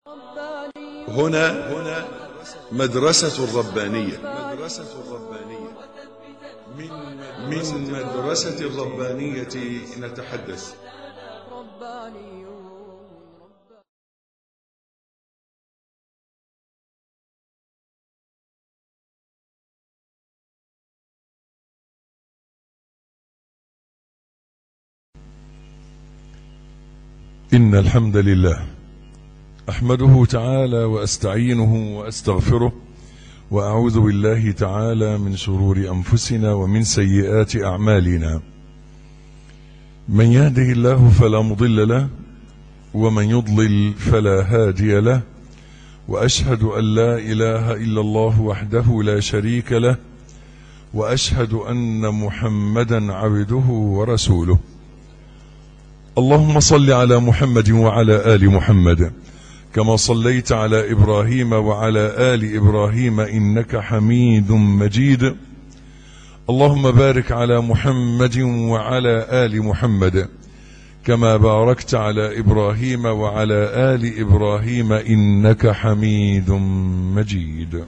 هنا هنا مدرسة الربانية مدرسة الربانية من من مدرسة الربانية نتحدث إن الحمد لله أحمده تعالى وأستعينه وأستغفره وأعوذ بالله تعالى من شرور أنفسنا ومن سيئات أعمالنا من يهده الله فلا مضل له ومن يضلل فلا هادي له وأشهد أن لا إله إلا الله وحده لا شريك له وأشهد أن محمدا عبده ورسوله اللهم صل على محمد وعلى آل محمد كما صليت على إبراهيم وعلى آل إبراهيم إنك حميد مجيد اللهم بارك على محمد وعلى آل محمد كما باركت على إبراهيم وعلى آل إبراهيم إنك حميد مجيد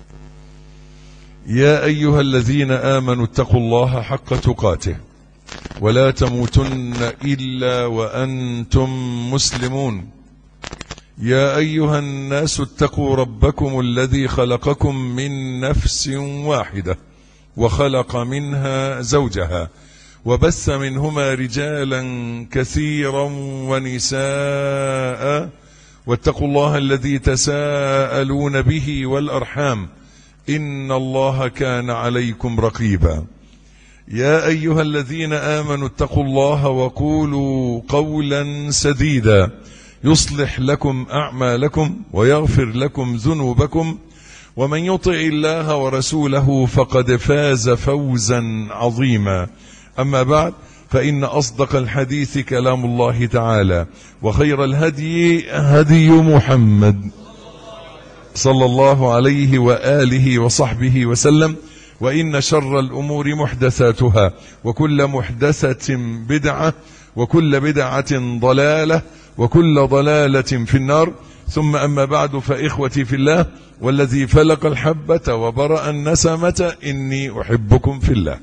يا أيها الذين آمنوا اتقوا الله حق تقاته ولا تموتن إلا وأنتم مسلمون يا أيها الناس اتقوا ربكم الذي خلقكم من نفس واحدة وخلق منها زوجها وبث منهما رجالا كثيرا ونساء واتقوا الله الذي تساءلون به والأرحام إن الله كان عليكم رقيبا يا أيها الذين آمنوا اتقوا الله وقولوا قولا سديدا يصلح لكم أعمالكم ويغفر لكم ذنوبكم ومن يطع الله ورسوله فقد فاز فوزا عظيما أما بعد فإن أصدق الحديث كلام الله تعالى وخير الهدي هدي محمد صلى الله عليه وآله وصحبه وسلم وإن شر الأمور محدثاتها وكل محدثة بدعة وكل بدعة ضلالة وكل ضلالة في النار ثم أما بعد فإخوتي في الله والذي فلق الحبة وبرأ النسمة إني أحبكم في الله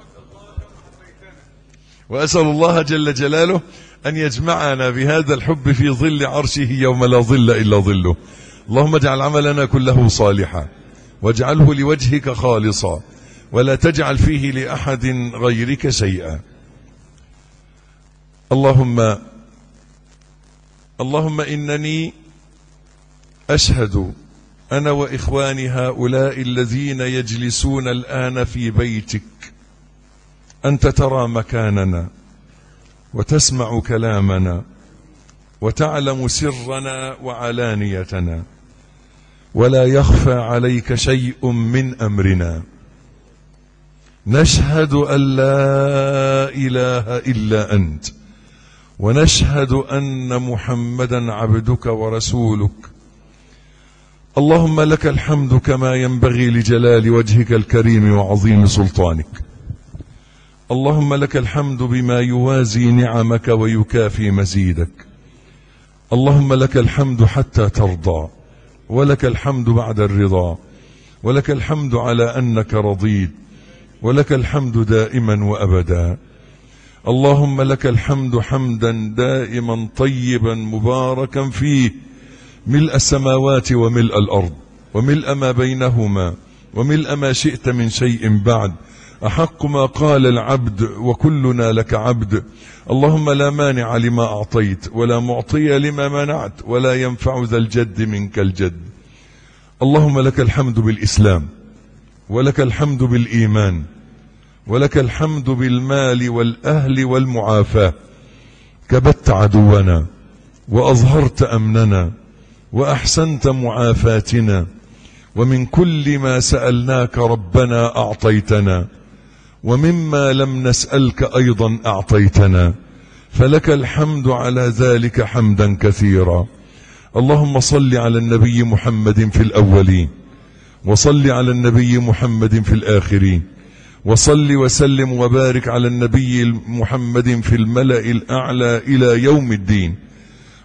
وأسأل الله جل جلاله أن يجمعنا بهذا الحب في ظل عرشه يوم لا ظل إلا ظله اللهم اجعل عملنا كله صالحا واجعله لوجهك خالصا ولا تجعل فيه لأحد غيرك شيئا اللهم اللهم إنني أشهد أنا وإخواني هؤلاء الذين يجلسون الآن في بيتك أنت ترى مكاننا وتسمع كلامنا وتعلم سرنا وعلانيتنا ولا يخفى عليك شيء من أمرنا نشهد أن لا إله إلا أنت ونشهد أن محمدا عبدك ورسولك اللهم لك الحمد كما ينبغي لجلال وجهك الكريم وعظيم سلطانك اللهم لك الحمد بما يوازي نعمك ويكافي مزيدك اللهم لك الحمد حتى ترضى ولك الحمد بعد الرضا ولك الحمد على أنك رضيت ولك الحمد دائما وأبدا اللهم لك الحمد حمدا دائما طيبا مباركا فيه ملء السماوات وملء الأرض وملء ما بينهما وملء ما شئت من شيء بعد أحق ما قال العبد وكلنا لك عبد اللهم لا مانع لما أعطيت ولا معطي لما منعت ولا ينفع ذا الجد منك الجد اللهم لك الحمد بالإسلام ولك الحمد بالإيمان ولك الحمد بالمال والأهل والمعافاة كبت عدونا وأظهرت أمننا وأحسنت معافاتنا ومن كل ما سألناك ربنا أعطيتنا ومما لم نسألك أيضا أعطيتنا فلك الحمد على ذلك حمدا كثيرا اللهم صل على النبي محمد في الأولين وصل على النبي محمد في الآخرين وصل وسلم وبارك على النبي محمد في الملأ الأعلى إلى يوم الدين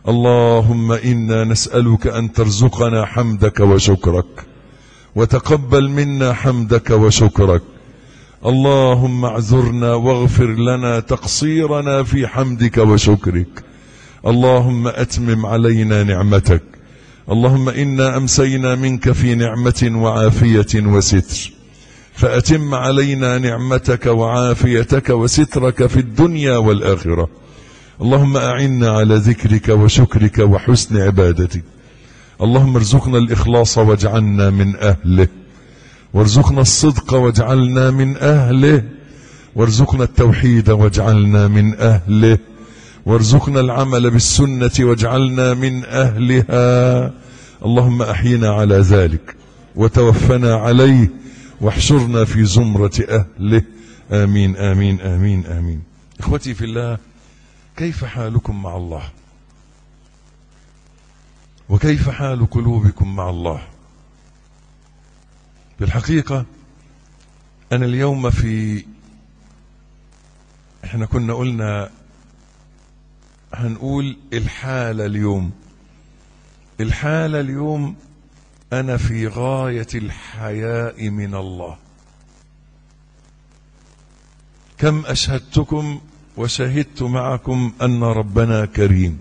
اللهم انا نسالك ان ترزقنا حمدك وشكرك وتقبل منا حمدك وشكرك اللهم اعذرنا واغفر لنا تقصيرنا في حمدك وشكرك اللهم اتمم علينا نعمتك اللهم انا امسينا منك في نعمه وعافيه وستر فاتم علينا نعمتك وعافيتك وسترك في الدنيا والاخره اللهم اعنا على ذكرك وشكرك وحسن عبادتك اللهم ارزقنا الاخلاص واجعلنا من اهله وارزقنا الصدق واجعلنا من اهله وارزقنا التوحيد واجعلنا من اهله وارزقنا العمل بالسنه واجعلنا من اهلها اللهم احينا على ذلك وتوفنا عليه واحشرنا في زمره اهله امين امين امين امين اخوتي في الله كيف حالكم مع الله وكيف حال قلوبكم مع الله بالحقيقة أنا اليوم في احنا كنا قلنا هنقول الحالة اليوم الحالة اليوم أنا في غاية الحياء من الله كم أشهدتكم وشهدت معكم أن ربنا كريم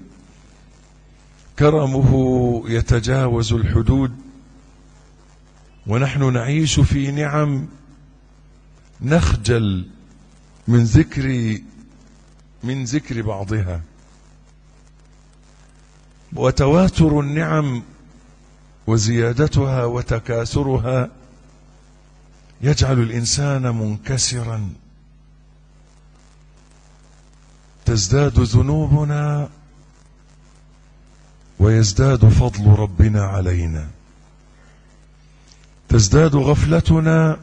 كرمه يتجاوز الحدود ونحن نعيش في نعم نخجل من ذكر من ذكر بعضها وتواتر النعم وزيادتها وتكاثرها يجعل الانسان منكسرا تزداد ذنوبنا ويزداد فضل ربنا علينا تزداد غفلتنا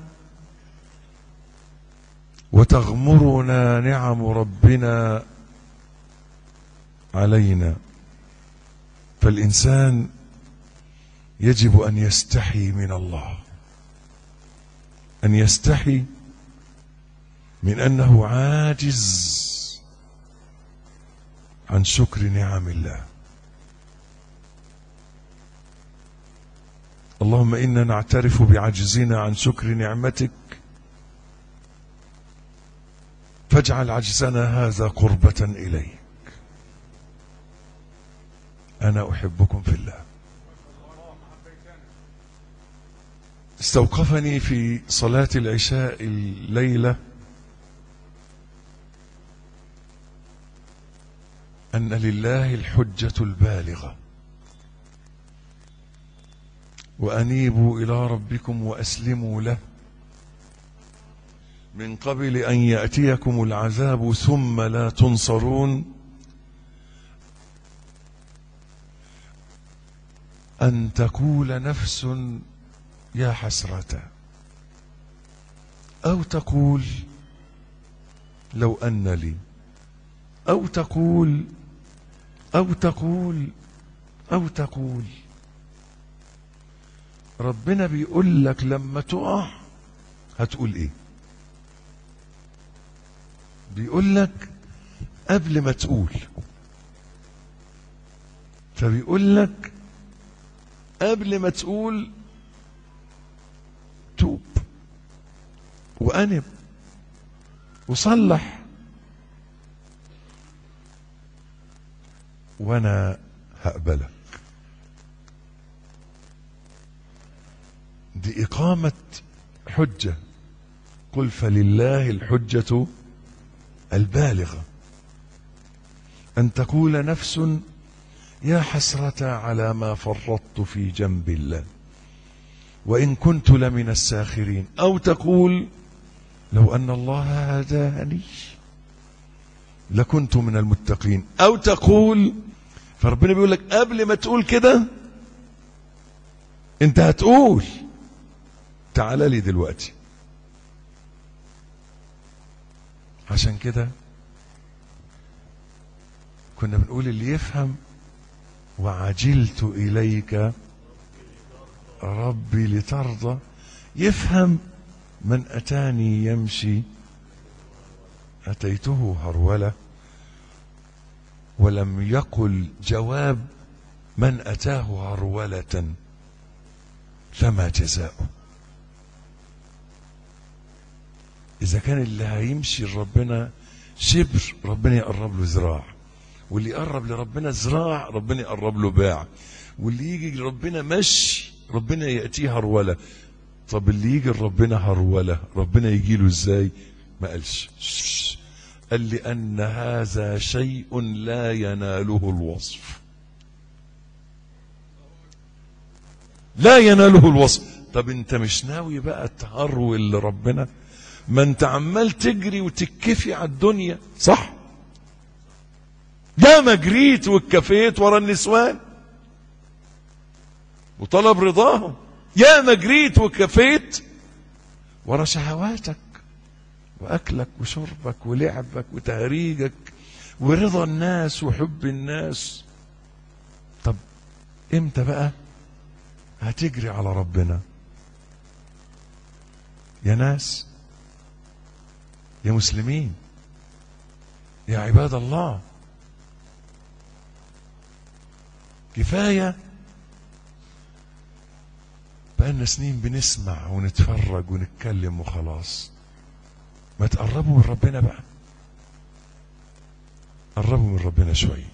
وتغمرنا نعم ربنا علينا فالانسان يجب ان يستحي من الله ان يستحي من انه عاجز عن شكر نعم الله اللهم انا نعترف بعجزنا عن شكر نعمتك فاجعل عجزنا هذا قربة اليك انا احبكم في الله استوقفني في صلاة العشاء الليلة أن لله الحجة البالغة وأنيبوا إلى ربكم وأسلموا له من قبل أن يأتيكم العذاب ثم لا تنصرون أن تقول نفس يا حسرة أو تقول لو أن لي أو تقول أو تقول أو تقول ربنا بيقول لك لما تقع هتقول ايه بيقول لك قبل ما تقول فبيقول لك قبل ما تقول توب وأنب وصلح وأنا هقبلك دي إقامة حجة قل فلله الحجة البالغة أن تقول نفس يا حسرة على ما فرطت في جنب الله وإن كنت لمن الساخرين أو تقول لو أن الله هداني لكنت من المتقين أو تقول فربنا بيقول لك قبل ما تقول كده أنت هتقول تعال لي دلوقتي عشان كده كنا بنقول اللي يفهم وعجلت إليك ربي لترضى يفهم من أتاني يمشي أتيته هرولة ولم يقل جواب من أتاه هرولة فما جزاؤه إذا كان اللي هيمشي لربنا شبر ربنا يقرب له ذراع واللي يقرب لربنا ذراع ربنا يقرب له باع واللي يجي لربنا مشي ربنا يأتيه هرولة طب اللي يجي لربنا هرولة ربنا يجي له ازاي ما قالش قال لأن هذا شيء لا يناله الوصف لا يناله الوصف طب انت مش ناوي بقى تهرول لربنا ما انت عمال تجري وتكفي على الدنيا صح يا ما جريت واتكفيت ورا النسوان وطلب رضاهم يا ما جريت وكفيت ورا شهواتك واكلك وشربك ولعبك وتهريجك ورضا الناس وحب الناس طب امتى بقى هتجري على ربنا يا ناس يا مسلمين يا عباد الله كفايه بقالنا سنين بنسمع ونتفرج ونتكلم وخلاص ما تقربوا من ربنا بقى قربوا من ربنا شوي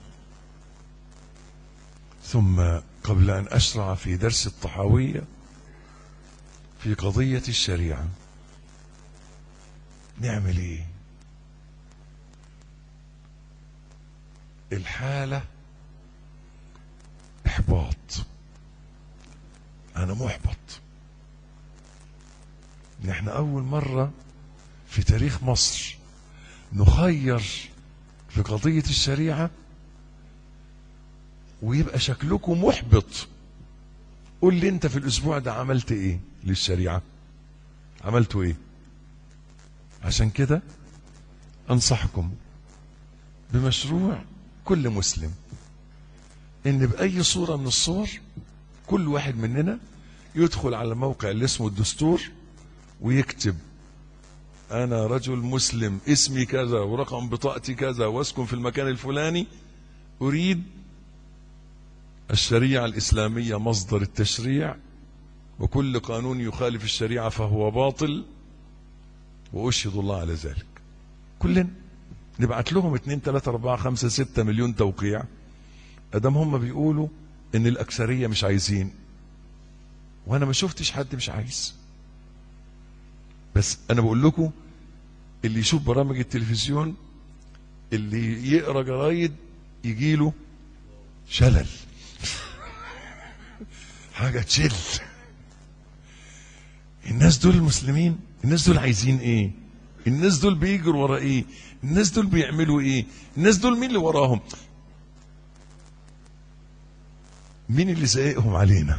ثم قبل أن أشرع في درس الطحاوية في قضية الشريعة نعمل ايه الحالة احباط انا محبط ان احنا اول مرة في تاريخ مصر نخير في قضية الشريعة ويبقى شكلكم محبط قول لي انت في الاسبوع ده عملت ايه للشريعة عملتوا ايه عشان كده انصحكم بمشروع كل مسلم ان باي صورة من الصور كل واحد مننا يدخل على الموقع اللي اسمه الدستور ويكتب انا رجل مسلم اسمي كذا ورقم بطاقتي كذا واسكن في المكان الفلاني اريد الشريعة الاسلامية مصدر التشريع وكل قانون يخالف الشريعة فهو باطل واشهد الله على ذلك كلنا نبعت لهم اتنين تلاتة اربعة خمسة ستة مليون توقيع ادام هم بيقولوا ان الاكثريه مش عايزين وانا ما شفتش حد مش عايز بس انا بقول لكم اللي يشوف برامج التلفزيون اللي يقرا جرايد يجي له شلل حاجه تشل الناس دول المسلمين الناس دول عايزين ايه الناس دول بيجروا ورا ايه الناس دول بيعملوا ايه الناس دول مين اللي وراهم مين اللي زائقهم علينا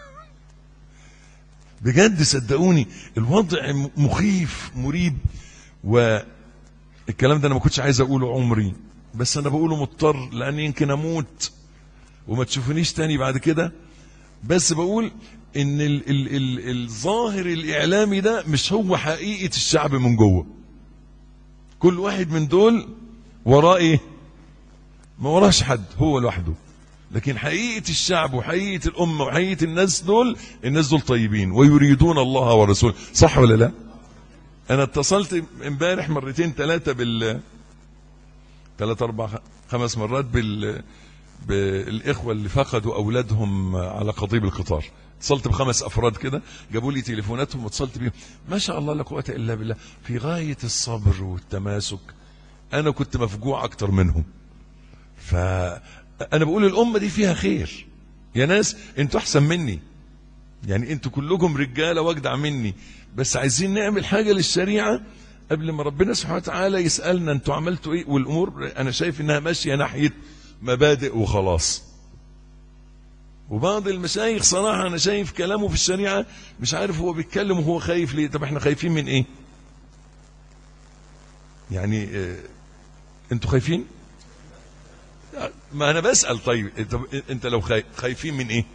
بجد صدقوني الوضع مخيف مريب والكلام ده انا ما كنتش عايز اقوله عمري بس انا بقوله مضطر لان يمكن اموت وما تشوفونيش تاني بعد كده بس بقول ان ال ال ال الظاهر الاعلامي ده مش هو حقيقة الشعب من جوه كل واحد من دول وراه ايه ما وراش حد هو لوحده لكن حقيقة الشعب وحقيقة الأمة وحقيقة الناس دول الناس دول طيبين ويريدون الله ورسوله صح ولا لا أنا اتصلت امبارح مرتين ثلاثة بال ثلاثة أربع خمس مرات بال بالإخوة اللي فقدوا أولادهم على قضيب القطار اتصلت بخمس أفراد كده جابوا لي تليفوناتهم واتصلت بيهم ما شاء الله لا قوة إلا بالله في غاية الصبر والتماسك أنا كنت مفجوع أكتر منهم ف انا بقول الامه دي فيها خير يا ناس انتوا احسن مني يعني انتوا كلكم رجاله واجدع مني بس عايزين نعمل حاجه للشريعه قبل ما ربنا سبحانه وتعالى يسالنا انتوا عملتوا ايه والامور انا شايف انها ماشيه ناحيه مبادئ وخلاص وبعض المشايخ صراحه انا شايف كلامه في الشريعه مش عارف هو بيتكلم وهو خايف ليه طب احنا خايفين من ايه يعني اه انتوا خايفين ما انا بسال طيب طب انت لو خايفين من ايه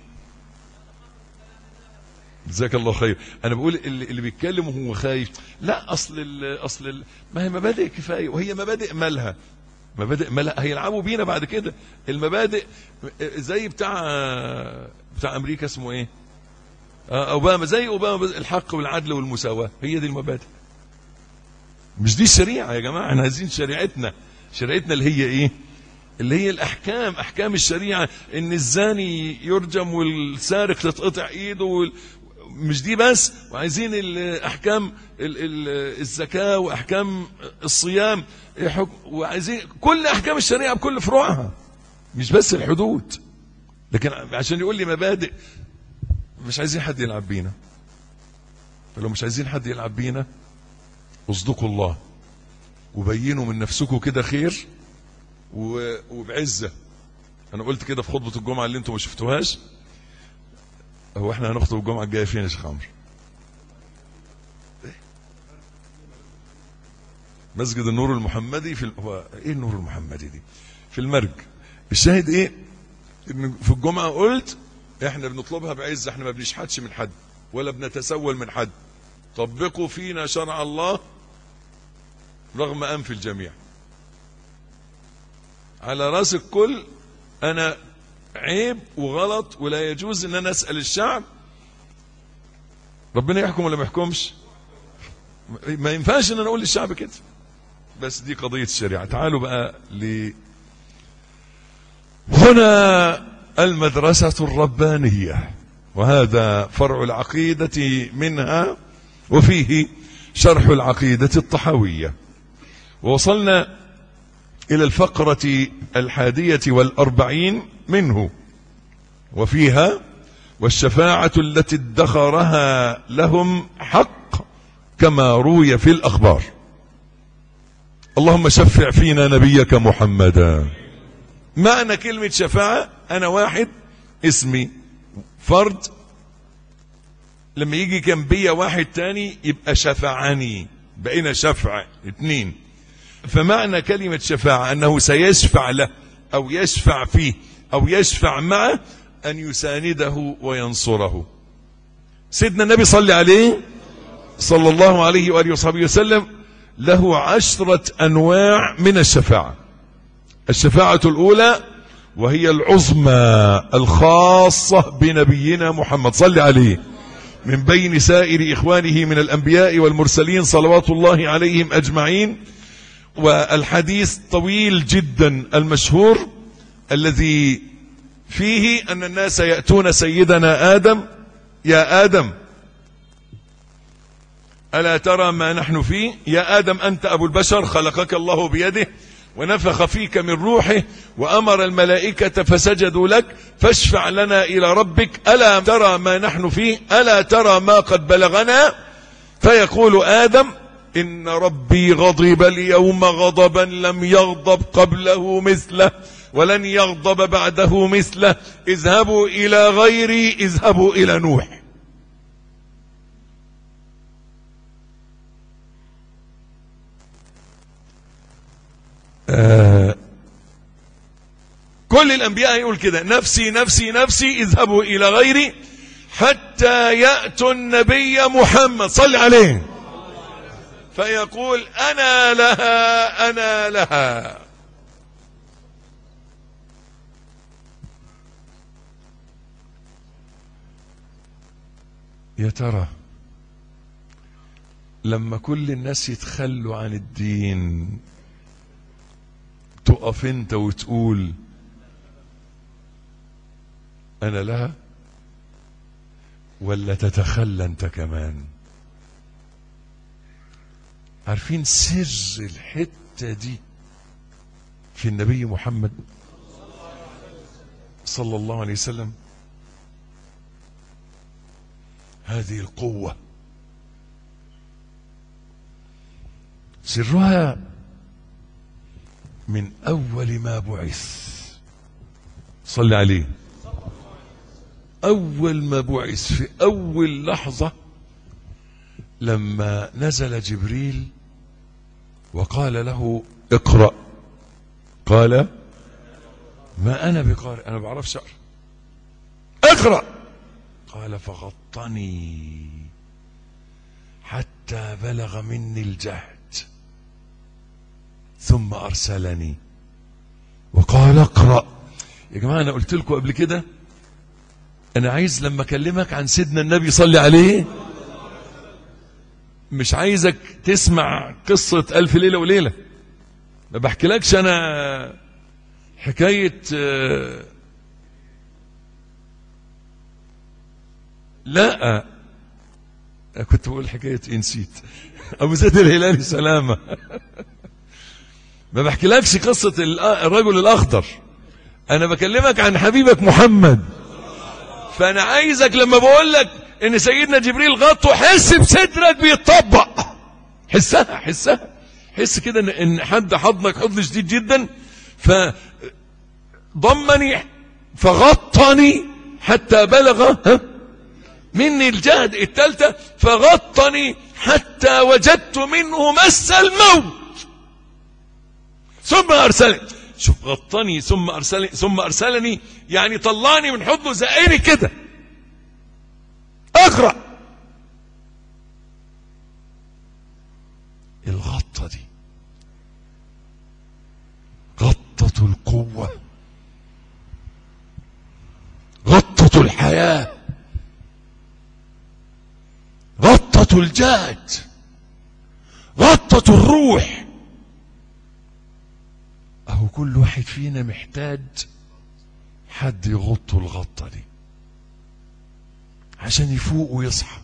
جزاك الله خير انا بقول اللي, اللي بيتكلم وهو خايف لا اصل ال اصل ال ما هي مبادئ كفايه وهي مبادئ مالها مبادئ ما لا هيلعبوا بينا بعد كده المبادئ زي بتاع بتاع امريكا اسمه ايه آه، اوباما زي اوباما الحق والعدل والمساواه هي دي المبادئ مش دي الشريعه يا جماعه احنا عايزين شريعتنا شريعتنا اللي هي ايه اللي هي الاحكام احكام الشريعه ان الزاني يرجم والسارق تتقطع ايده وال... مش دي بس وعايزين الاحكام ال- ال- الزكاه واحكام الصيام حكم- وعايزين كل احكام الشريعه بكل فروعها مش بس الحدود لكن عشان يقول لي مبادئ مش عايزين حد يلعب بينا فلو مش عايزين حد يلعب بينا اصدقوا الله وبينوا من نفسكم كده خير و- وبعزه انا قلت كده في خطبه الجمعه اللي انتم ما شفتوهاش هو احنا هنخطب الجمعه الجايه فين يا شيخ عمرو مسجد النور المحمدي في ال... هو ايه النور المحمدي دي في المرج الشاهد ايه ان في الجمعه قلت احنا بنطلبها بعزه احنا ما بنشحتش من حد ولا بنتسول من حد طبقوا فينا شرع الله رغم انف الجميع على راس الكل انا عيب وغلط ولا يجوز ان انا اسال الشعب ربنا يحكم ولا ما يحكمش ما ينفعش ان انا اقول للشعب كده بس دي قضيه الشريعه تعالوا بقى ل هنا المدرسه الربانيه وهذا فرع العقيده منها وفيه شرح العقيده الطحاويه ووصلنا إلى الفقرة الحادية والأربعين منه وفيها والشفاعة التي ادخرها لهم حق كما روي في الأخبار اللهم شفع فينا نبيك محمدا معنى كلمة شفاعة أنا واحد اسمي فرد لما يجي جنبية واحد تاني يبقى شفعني بقينا شفع اتنين فمعنى كلمة شفاعة أنه سيشفع له أو يشفع فيه أو يشفع معه أن يسانده وينصره سيدنا النبي صلى عليه صلى الله عليه وآله وصحبه وسلم له عشرة أنواع من الشفاعة الشفاعة الأولى وهي العظمى الخاصة بنبينا محمد صلى عليه من بين سائر إخوانه من الأنبياء والمرسلين صلوات الله عليهم أجمعين والحديث طويل جدا المشهور الذي فيه أن الناس يأتون سيدنا آدم يا آدم ألا ترى ما نحن فيه يا آدم أنت أبو البشر خلقك الله بيده ونفخ فيك من روحه وأمر الملائكة فسجدوا لك فاشفع لنا إلى ربك ألا ترى ما نحن فيه ألا ترى ما قد بلغنا فيقول آدم إن ربي غضب اليوم غضبا لم يغضب قبله مثله ولن يغضب بعده مثله اذهبوا إلى غيري اذهبوا إلى نوح آه كل الأنبياء يقول كده نفسي نفسي نفسي اذهبوا إلى غيري حتى يأتوا النبي محمد صل عليه فيقول أنا لها أنا لها يا ترى لما كل الناس يتخلوا عن الدين تقف انت وتقول انا لها ولا تتخلى انت كمان عارفين سر الحتة دي في النبي محمد صلى الله عليه وسلم هذه القوة سرها من أول ما بعث صلى عليه أول ما بعث في أول لحظة لما نزل جبريل وقال له اقرأ قال ما أنا بقارئ أنا بعرفش أقرأ اقرأ قال فغطني حتى بلغ مني الجهد ثم أرسلني وقال اقرأ يا جماعة أنا قلت لكم قبل كده أنا عايز لما أكلمك عن سيدنا النبي صلي عليه مش عايزك تسمع قصة ألف ليلة وليلة ما بحكيلكش أنا حكاية آه، لا كنت بقول حكاية إيه نسيت أبو زيد الهلالي سلامة ما بحكيلكش قصة الأ- الرجل الأخضر أنا بكلمك عن حبيبك محمد فأنا عايزك لما بقول لك إن سيدنا جبريل غطه حس بصدرك بيتطبق حسها حسها حس كده إن- إن حد حضنك حضن شديد جدا فضمني فغطني حتى بلغ ها مني الجهد التالتة فغطني حتى وجدت منه مس الموت ثم أرسلني شوف غطني ثم أرسلني ثم أرسلني يعني طلعني من حضنه زائري كده أقرأ الغطة دي غطة القوة غطة الحياه غطة الجهد غطة الروح أهو كل واحد فينا محتاج حد يغطه الغطة دي عشان يفوق ويصحى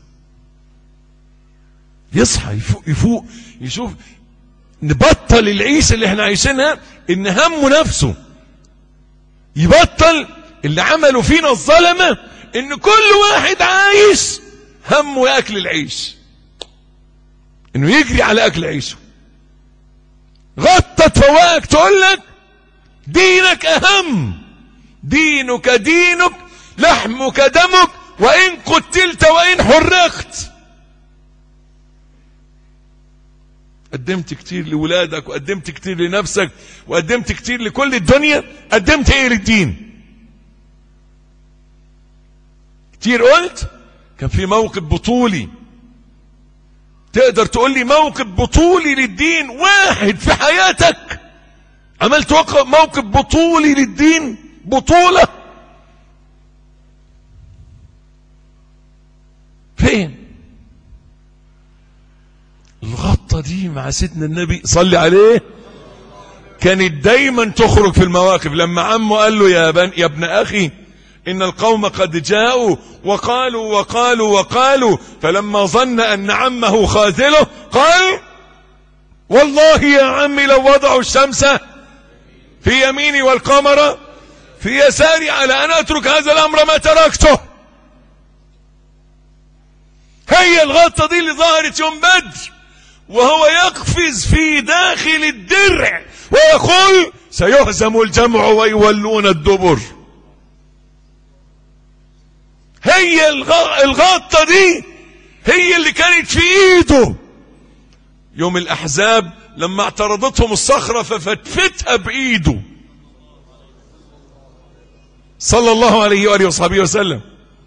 يصحى يفوق, يفوق يشوف نبطل العيشة اللي احنا عايشينها ان همه نفسه يبطل اللي عملوا فينا الظلمة ان كل واحد عايش همه ياكل العيش انه يجري على اكل عيشه غطت فواك تقول لك دينك اهم دينك دينك لحمك دمك وان قتلت وان حرقت قدمت كتير لولادك وقدمت كتير لنفسك وقدمت كتير لكل الدنيا قدمت ايه للدين كتير قلت كان في موقف بطولي تقدر تقول لي موقف بطولي للدين واحد في حياتك عملت وق- موقف بطولي للدين بطولة فين الغطة دي مع سيدنا النبي صلي عليه كانت دايما تخرج في المواقف لما عمه قال له يا, بن يا ابن أخي إن القوم قد جاءوا وقالوا وقالوا وقالوا فلما ظن أن عمه خاذله قال والله يا عمي لو وضعوا الشمس في يميني والقمر في يساري على أن أترك هذا الأمر ما تركته هي الغطة دي اللي ظهرت يوم بدر وهو يقفز في داخل الدرع ويقول سيهزم الجمع ويولون الدبر هي الغ- الغطة دي هي اللي كانت في ايده يوم الاحزاب لما اعترضتهم الصخرة ففتفتها بايده صلى الله عليه وآله وصحبه وسلم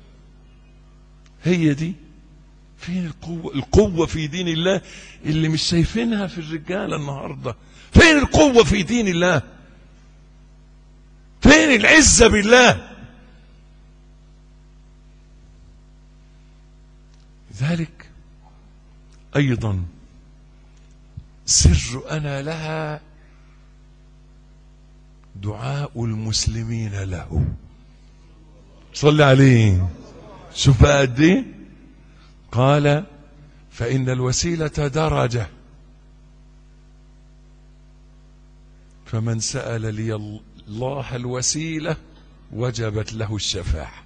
هي دي فين القوة القوة في دين الله اللي مش شايفينها في الرجالة النهاردة فين القوة في دين الله فين العزة بالله ذلك أيضا سر أنا لها دعاء المسلمين له صل عليه شوف بقى قد ايه قال فإن الوسيلة درجة فمن سأل لي الله الوسيلة وجبت له الشفاعة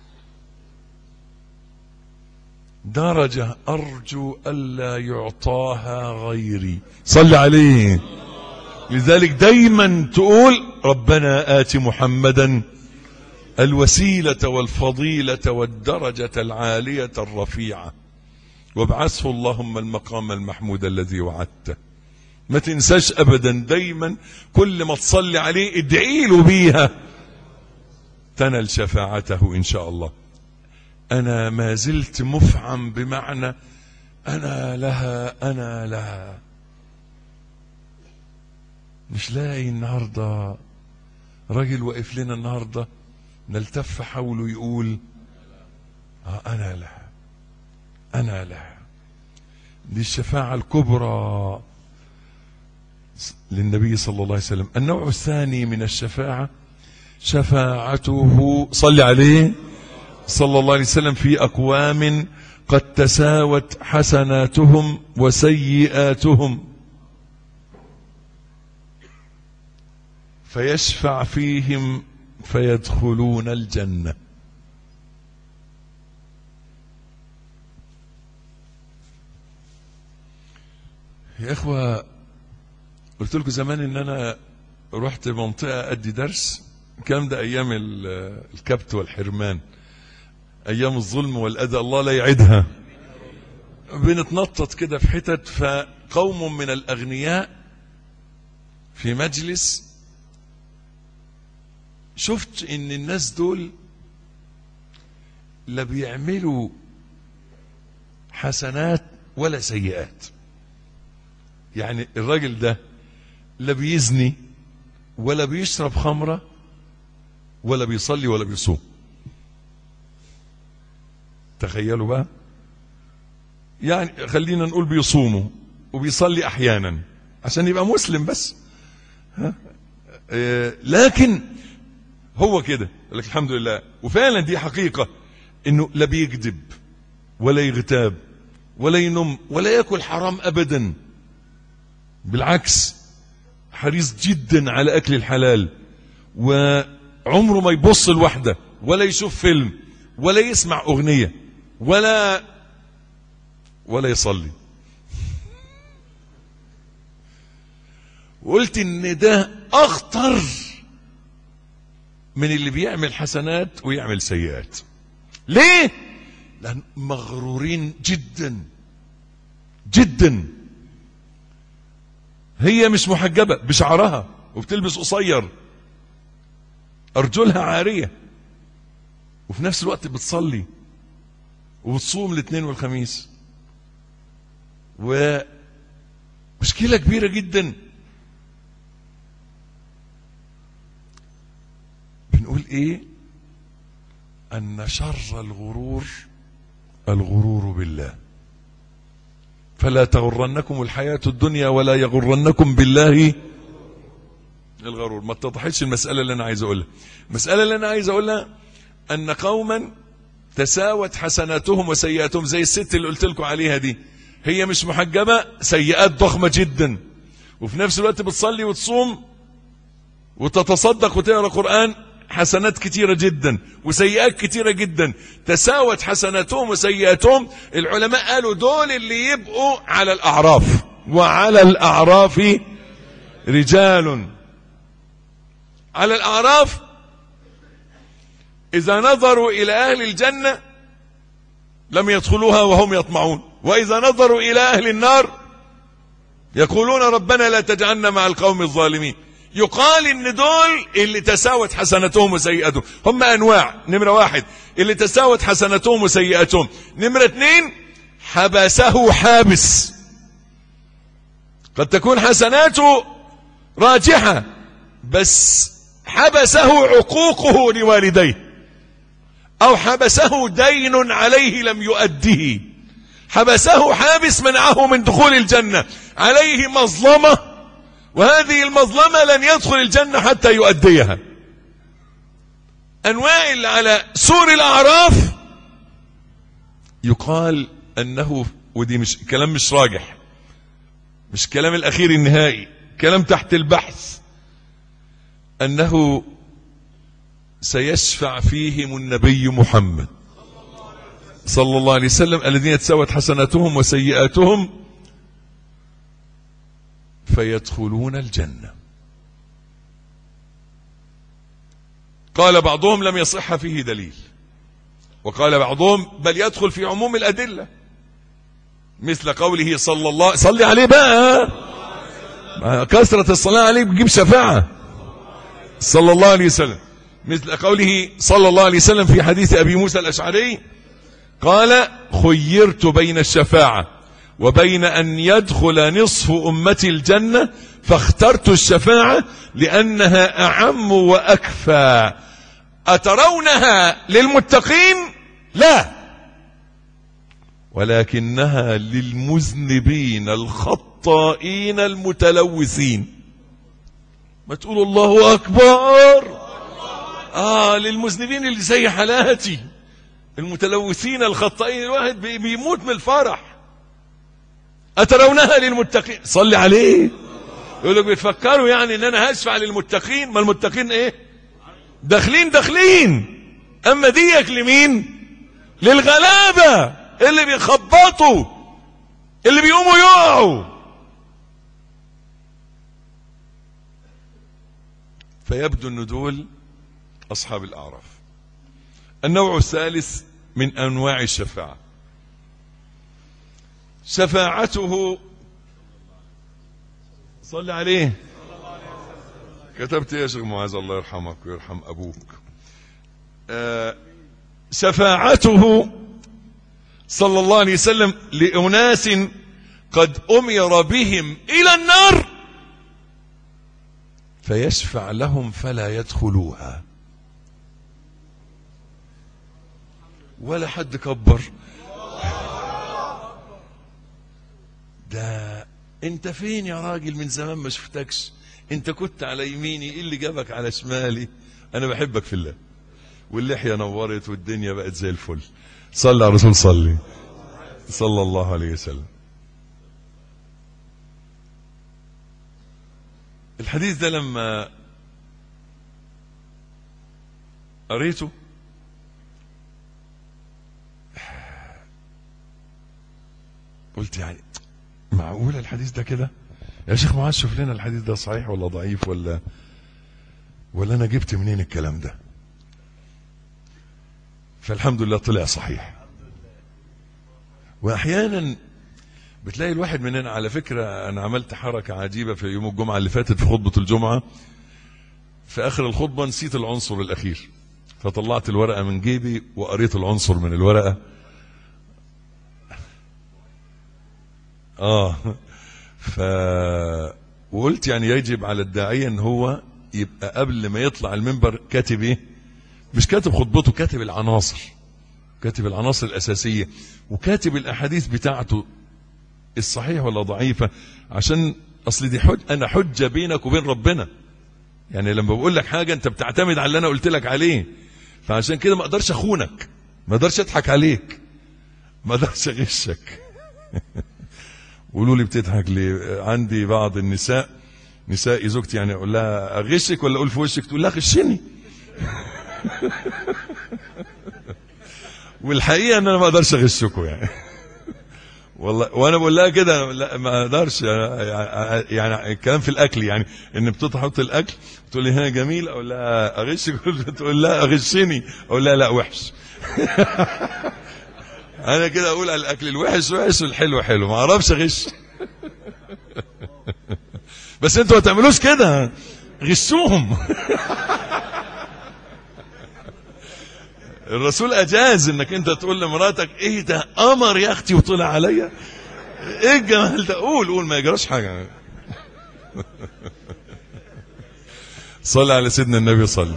درجة أرجو ألا يعطاها غيري صل عليه لذلك دايما تقول ربنا آت محمدا الوسيلة والفضيلة والدرجة العالية الرفيعة وابعثه اللهم المقام المحمود الذي وعدته ما تنساش ابدا دايما كل ما تصلي عليه ادعي له بيها تنل شفاعته ان شاء الله انا ما زلت مفعم بمعنى انا لها انا لها مش لاقي النهارده راجل واقف لنا النهارده نلتف حوله يقول آه انا لها انا لها دي الشفاعه الكبرى للنبي صلى الله عليه وسلم النوع الثاني من الشفاعه شفاعته صلى عليه صلى الله عليه وسلم في اقوام قد تساوت حسناتهم وسيئاتهم فيشفع فيهم فيدخلون الجنه يا اخوه قلت لكم زمان ان انا رحت منطقه ادي درس الكلام ده ايام ال- الكبت والحرمان ايام الظلم والاذى الله لا يعدها بنتنطط كده في حتت فقوم من الاغنياء في مجلس شفت ان الناس دول لا بيعملوا حسنات ولا سيئات يعني الراجل ده لا بيزني ولا بيشرب خمرة ولا بيصلي ولا بيصوم تخيلوا بقى يعني خلينا نقول بيصوموا وبيصلي احيانا عشان يبقى مسلم بس ها آه، لكن هو كده يقول لك الحمد لله وفعلا دي حقيقة انه لا بيكذب ولا يغتاب ولا ينم ولا ياكل حرام ابدا بالعكس حريص جدا على اكل الحلال وعمره ما يبص لوحده ولا يشوف فيلم ولا يسمع اغنيه ولا ولا يصلي وقلت ان ده اخطر من اللي بيعمل حسنات ويعمل سيئات ليه لان مغرورين جدا جدا هي مش محجبة بشعرها وبتلبس قصير أرجلها عارية وفي نفس الوقت بتصلي وبتصوم الاثنين والخميس ومشكلة كبيرة جدا بنقول ايه ان شر الغرور الغرور بالله فلا تغرنكم الحياة الدنيا ولا يغرنكم بالله الغرور ما اتضحتش المسألة اللي أنا عايز أقولها المسألة اللي أنا عايز أقولها أن قوما تساوت حسناتهم وسيئاتهم زي الست اللي قلت لكم عليها دي هي مش محجبة سيئات ضخمة جدا وفي نفس الوقت بتصلي وتصوم وتتصدق وتقرا قرآن حسنات كتيرة جدا وسيئات كتيرة جدا تساوت حسناتهم وسيئاتهم العلماء قالوا دول اللي يبقوا على الأعراف وعلى الأعراف رجال على الأعراف إذا نظروا إلى أهل الجنة لم يدخلوها وهم يطمعون وإذا نظروا إلى أهل النار يقولون ربنا لا تجعلنا مع القوم الظالمين يقال ان دول اللي تساوت حسناتهم وسيئاتهم هم انواع نمرة واحد اللي تساوت حسناتهم وسيئاتهم نمرة اتنين حبسه حابس قد تكون حسناته راجحة بس حبسه عقوقه لوالديه او حبسه دين عليه لم يؤديه حبسه حابس منعه من دخول الجنة عليه مظلمة وهذه المظلمة لن يدخل الجنة حتى يؤديها أنواع اللي على سور الأعراف يقال أنه ودي مش كلام مش راجح مش كلام الأخير النهائي كلام تحت البحث أنه سيشفع فيهم النبي محمد صلى الله عليه وسلم الذين تساوت حسناتهم وسيئاتهم فيدخلون الجنة قال بعضهم لم يصح فيه دليل وقال بعضهم بل يدخل في عموم الأدلة مثل قوله صلى الله صلي عليه بقى كثرة الصلاة عليه بتجيب شفاعة صلى الله عليه وسلم مثل قوله صلى الله عليه وسلم في حديث أبي موسى الأشعري قال خيرت بين الشفاعة وبين أن يدخل نصف أمتي الجنة فاخترت الشفاعة لأنها أعم وأكفى أترونها للمتقين لا ولكنها للمذنبين الخطائين المتلوثين ما تقول الله أكبر آه للمذنبين اللي زي حالاتي المتلوثين الخطائين الواحد بي- بيموت من الفرح أترونها للمتقين صلي عليه يقول لك بتفكروا يعني ان انا هشفع للمتقين ما المتقين ايه داخلين داخلين اما ديك لمين للغلابة اللي بيخبطوا اللي بيقوموا يقعوا فيبدو ان دول اصحاب الاعراف النوع الثالث من انواع الشفاعه شفاعته صل عليه كتبت يا شيخ معاذ الله يرحمك ويرحم ابوك آه، شفاعته صلى الله عليه وسلم لاناس قد امر بهم الى النار فيشفع لهم فلا يدخلوها ولا حد كبر ده انت فين يا راجل من زمان ما شفتكش انت كنت على يميني ايه اللي جابك على شمالي انا بحبك في الله واللحية نورت والدنيا بقت زي الفل صلى على الرسول صلي صلى الله عليه وسلم الحديث ده لما قريته قلت يعني معقول الحديث ده كده يا شيخ معاذ شوف لنا الحديث ده صحيح ولا ضعيف ولا ولا انا جبت منين الكلام ده فالحمد لله طلع صحيح واحيانا بتلاقي الواحد مننا على فكرة أنا عملت حركة عجيبة في يوم الجمعة اللي فاتت في خطبة الجمعة في آخر الخطبة نسيت العنصر الأخير فطلعت الورقة من جيبي وقريت العنصر من الورقة آه ف وقلت يعني يجب على الداعية ان هو يبقى قبل ما يطلع المنبر كاتب ايه مش كاتب خطبته كاتب العناصر كاتب العناصر الأساسية وكاتب الأحاديث بتاعته الصحيح ولا ضعيفة عشان أصل دي حج أنا حجة بينك وبين ربنا يعني لما بقول لك حاجة أنت بتعتمد على اللي أنا قلت لك عليه فعشان كده ما أقدرش أخونك ما أقدرش أضحك عليك ما أقدرش أغشك قولوا لي بتضحك ليه عندي بعض النساء نسائي زوجتي يعني اقول لها اغشك ولا اقول في وشك تقول لها غشني والحقيقه ان انا ما اقدرش اغشكم يعني والله وانا بقول لها كده لا ما اقدرش يعني الكلام في الاكل يعني ان بتحط الاكل تقول لي هنا جميل اقول لها اغشك تقول لها اغشني اقول لها لا وحش انا كده اقول على الاكل الوحش وحش والحلو حلو ما اعرفش اغش بس انتوا ما تعملوش كده غشوهم الرسول اجاز انك انت تقول لمراتك ايه ده قمر يا اختي وطلع عليا ايه الجمال ده قول قول ما يجراش حاجه صلى على سيدنا النبي صلى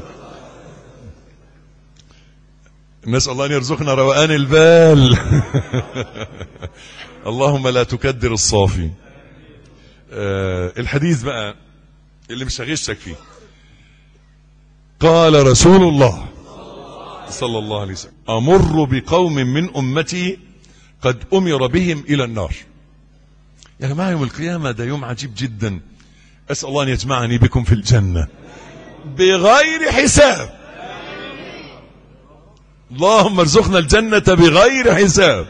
نسأل الله أن يرزقنا روقان البال اللهم لا تكدر الصافي آه الحديث بقى اللي مش هغشك فيه قال رسول الله صلى الله عليه وسلم أمر بقوم من أمتي قد أمر بهم إلى النار يا جماعة يوم القيامة ده يوم عجيب جدا أسأل الله أن يجمعني بكم في الجنة بغير حساب اللهم ارزقنا الجنة بغير حساب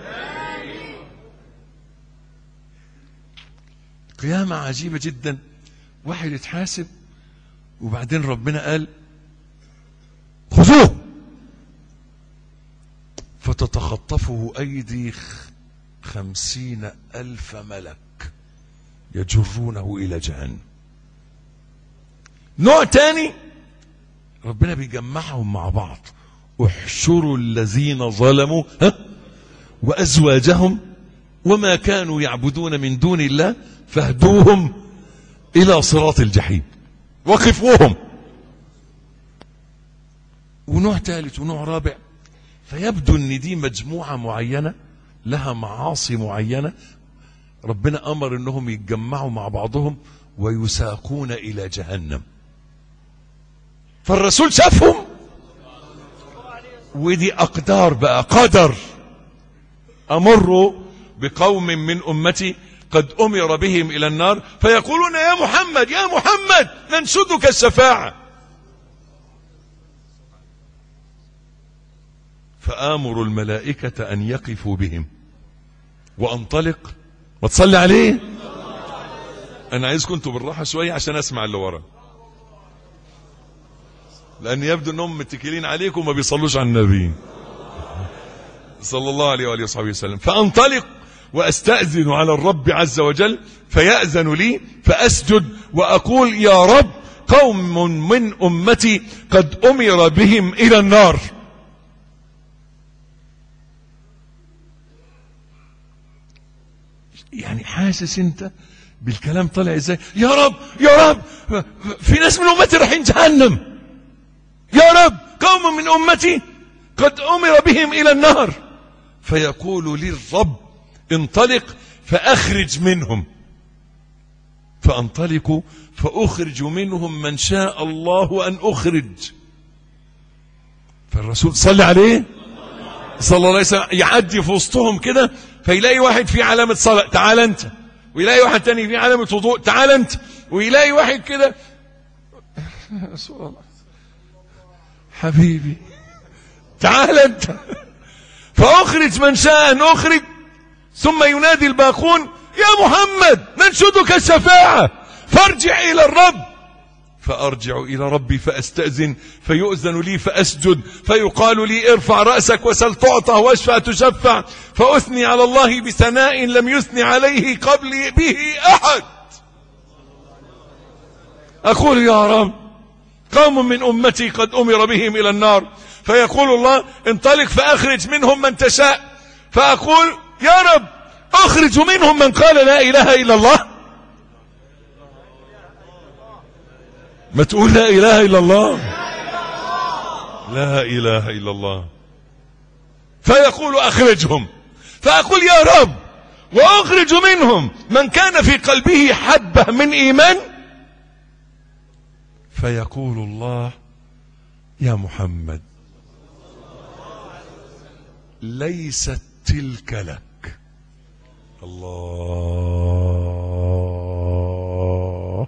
قيامة عجيبة جدا واحد يتحاسب وبعدين ربنا قال خذوه فتتخطفه أيدي خمسين ألف ملك يجرونه إلى جهنم نوع تاني ربنا بيجمعهم مع بعض احشروا الذين ظلموا ها وأزواجهم وما كانوا يعبدون من دون الله فاهدوهم الى صراط الجحيم وقفوهم ونوع ثالث ونوع رابع فيبدو ان دي مجموعه معينه لها معاصي معينه ربنا امر انهم يتجمعوا مع بعضهم ويساقون الى جهنم فالرسول شافهم ودي اقدار بقى قدر امر بقوم من امتي قد امر بهم الى النار فيقولون يا محمد يا محمد ننشدك الشفاعه فامر الملائكه ان يقفوا بهم وانطلق وتصلي عليه انا عايزكم انتوا بالراحه شويه عشان اسمع اللي ورا لان يبدو انهم متكلين عليكم وما بيصلوش على النبي صلى الله عليه واله وصحبه وسلم فانطلق واستاذن على الرب عز وجل فياذن لي فاسجد واقول يا رب قوم من امتي قد امر بهم الى النار يعني حاسس انت بالكلام طالع ازاي يا رب يا رب في ناس من امتي رايحين جهنم يا رب قوم من امتي قد امر بهم الى النار فيقول لي الرب انطلق فاخرج منهم فانطلق فاخرج منهم من شاء الله ان اخرج فالرسول صلى عليه صلى الله عليه وسلم يعدي في وسطهم كده فيلاقي واحد فيه علامة صلاة تعال انت ويلاقي واحد تاني فيه علامة وضوء تعال انت ويلاقي واحد كده رسول الله حبيبي تعال انت فاخرج من شاء ان اخرج ثم ينادي الباقون يا محمد ننشدك الشفاعة فارجع الى الرب فارجع الى ربي فاستاذن فيؤذن لي فاسجد فيقال لي ارفع راسك وسل تعطى واشفع تشفع فاثني على الله بثناء لم يثني عليه قبلي به احد اقول يا رب قوم من امتي قد امر بهم الى النار فيقول الله انطلق فاخرج منهم من تشاء فاقول يا رب اخرج منهم من قال لا اله الا الله ما تقول لا اله الا الله لا اله الا الله فيقول اخرجهم فاقول يا رب واخرج منهم من كان في قلبه حبه من ايمان فيقول الله يا محمد ليست تلك لك الله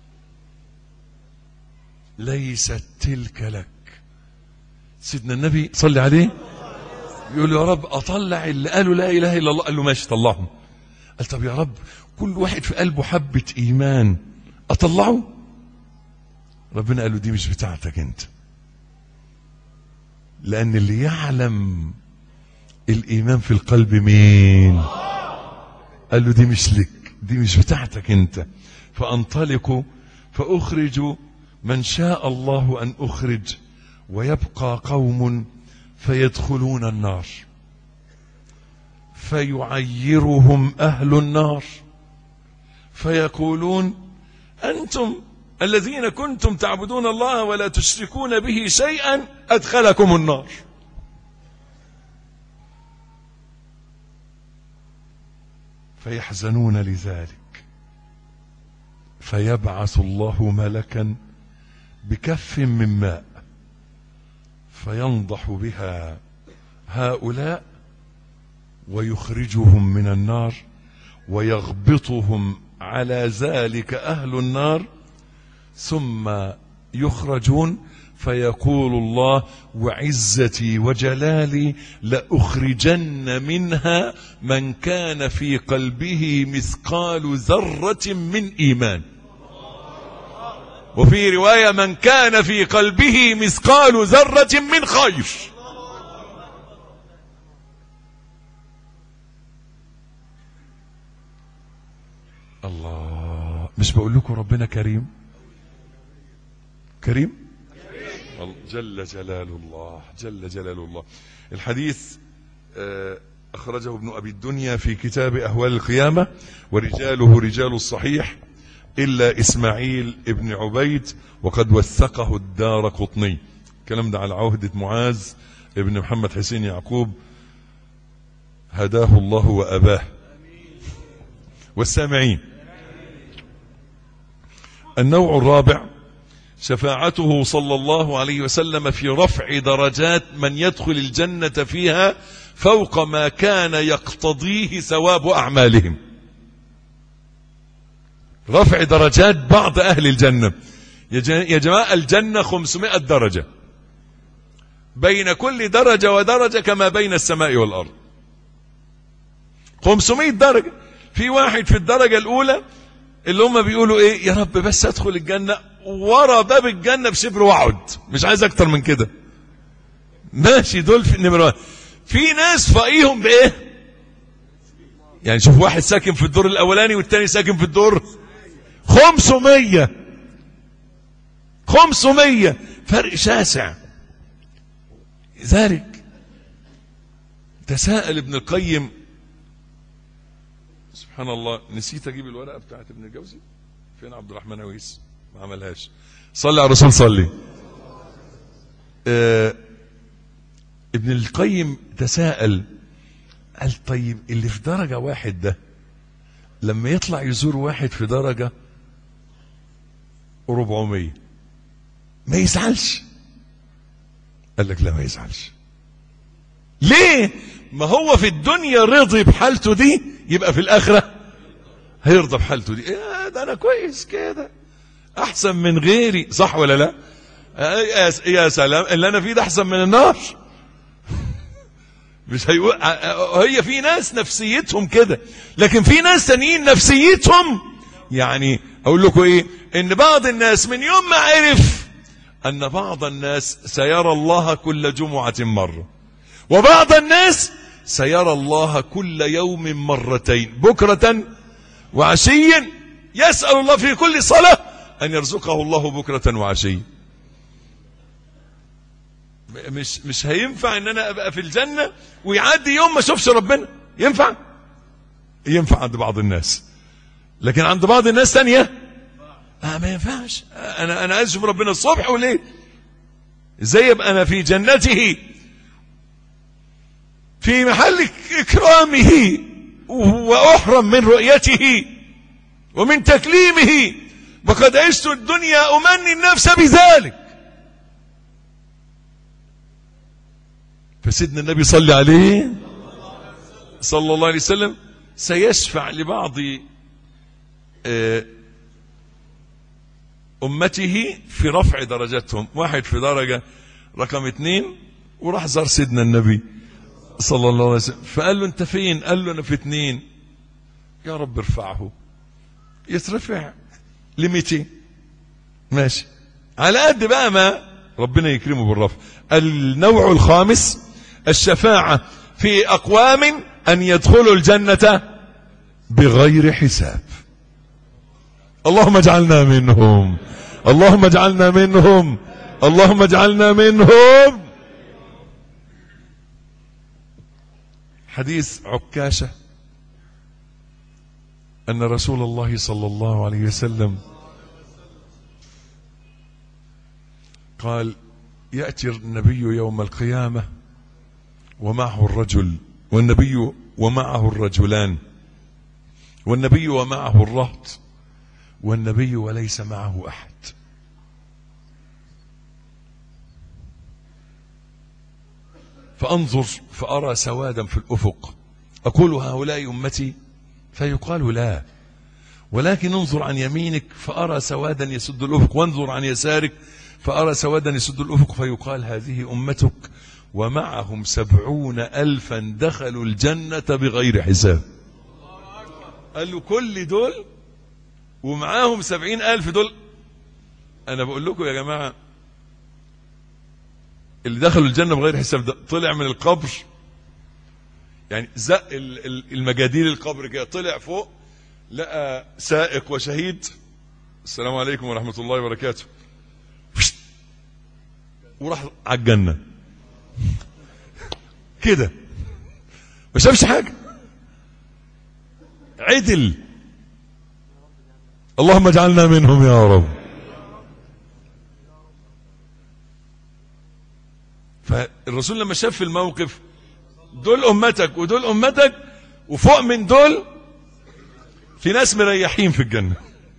ليست تلك لك سيدنا النبي صلى عليه يقول له يا رب اطلع اللي قالوا لا اله الا الله قال له ماشي طلعهم قال طب يا رب كل واحد في قلبه حبة ايمان اطلعه ربنا قال له دي مش بتاعتك انت لان اللي يعلم الايمان في القلب مين قال له دي مش لك دي مش بتاعتك انت فانطلق فاخرج من شاء الله ان اخرج ويبقى قوم فيدخلون النار فيعيرهم اهل النار فيقولون انتم الذين كنتم تعبدون الله ولا تشركون به شيئا ادخلكم النار فيحزنون لذلك فيبعث الله ملكا بكف من ماء فينضح بها هؤلاء ويخرجهم من النار ويغبطهم على ذلك اهل النار ثم يخرجون فيقول الله وعزتي وجلالي لاخرجن منها من كان في قلبه مثقال ذره من ايمان وفي روايه من كان في قلبه مثقال ذره من خير الله مش بقول لكم ربنا كريم كريم جل جلال الله جل جلال الله الحديث آه، أخرجه ابن أبي الدنيا في كتاب أهوال القيامة ورجاله رجال الصحيح إلا إسماعيل ابن عبيد وقد وثقه الدار قطني الكلام ده على عهدة معاذ ابن محمد حسين يعقوب هداه الله وأباه والسامعين النوع الرابع شفاعته صلى الله عليه وسلم في رفع درجات من يدخل الجنة فيها فوق ما كان يقتضيه ثواب أعمالهم رفع درجات بعض أهل الجنة يا جماعة الجنة 500 درجة بين كل درجة ودرجة كما بين السماء والأرض 500 درجة في واحد في الدرجة الأولى اللي هم بيقولوا إيه يا رب بس أدخل الجنة ورا باب الجنة بشبر وعد مش عايز أكتر من كده ماشي دول في النمرة في ناس فاقيهم بإيه يعني شوف واحد ساكن في الدور الأولاني والتاني ساكن في الدور 500 500 فرق شاسع ذلك تساءل ابن القيم سبحان الله نسيت اجيب الورقه بتاعت ابن الجوزي فين عبد الرحمن اويس ما عملهاش صلي على الرسول صلي آه ابن القيم تساءل قال طيب اللي في درجه واحد ده لما يطلع يزور واحد في درجه 400 ما يزعلش قال لك لا ما يزعلش ليه ما هو في الدنيا رضي بحالته دي يبقى في الاخره هيرضى بحالته دي إيه ده انا كويس كده احسن من غيري صح ولا لا يا سلام اللي انا فيه ده احسن من النار مش هيقول هي في ناس نفسيتهم كده لكن في ناس تانيين نفسيتهم يعني اقول لكم ايه ان بعض الناس من يوم ما عرف ان بعض الناس سيرى الله كل جمعة مرة وبعض الناس سيرى الله كل يوم مرتين بكرة وعشيا يسأل الله في كل صلاة ان يرزقه الله بكرة وعشيا مش مش هينفع ان انا ابقى في الجنة ويعدي يوم ما اشوفش ربنا ينفع ينفع عند بعض الناس لكن عند بعض الناس تانية آه ما ينفعش انا انا عايز اشوف ربنا الصبح وليل ازاي يبقى انا في جنته في محل اكرامه واحرم من رؤيته ومن تكليمه وقد عشت الدنيا امني النفس بذلك فسيدنا النبي صلى عليه صلى الله عليه وسلم سيشفع لبعض أمته في رفع درجاتهم واحد في درجة رقم اثنين وراح زار سيدنا النبي صلى الله عليه وسلم فقال له انت فين قال له انا في اثنين يا رب ارفعه يترفع لميتين ماشي على قد بقى ما ربنا يكرمه بالرفع النوع الخامس الشفاعة في أقوام أن يدخلوا الجنة بغير حساب اللهم اجعلنا منهم اللهم اجعلنا منهم اللهم اجعلنا منهم حديث عكاشة أن رسول الله صلى الله عليه وسلم قال يأتي النبي يوم القيامة ومعه الرجل والنبي ومعه الرجلان والنبي ومعه الرهط والنبي وليس معه أحد فأنظر فأرى سوادا في الأفق أقول هؤلاء أمتي فيقال لا ولكن انظر عن يمينك فأرى سوادا يسد الأفق وانظر عن يسارك فأرى سوادا يسد الأفق فيقال هذه أمتك ومعهم سبعون ألفا دخلوا الجنة بغير حساب قال له كل دول ومعاهم سبعين ألف دول أنا بقول لكم يا جماعة اللي دخلوا الجنة بغير حساب ده طلع من القبر يعني زق المجاديل القبر كده طلع فوق لقى سائق وشهيد السلام عليكم ورحمة الله وبركاته وراح على الجنة كده ما شافش حاجة عدل اللهم اجعلنا منهم يا رب فالرسول لما شاف الموقف دول امتك ودول امتك وفوق من دول في ناس مريحين في الجنة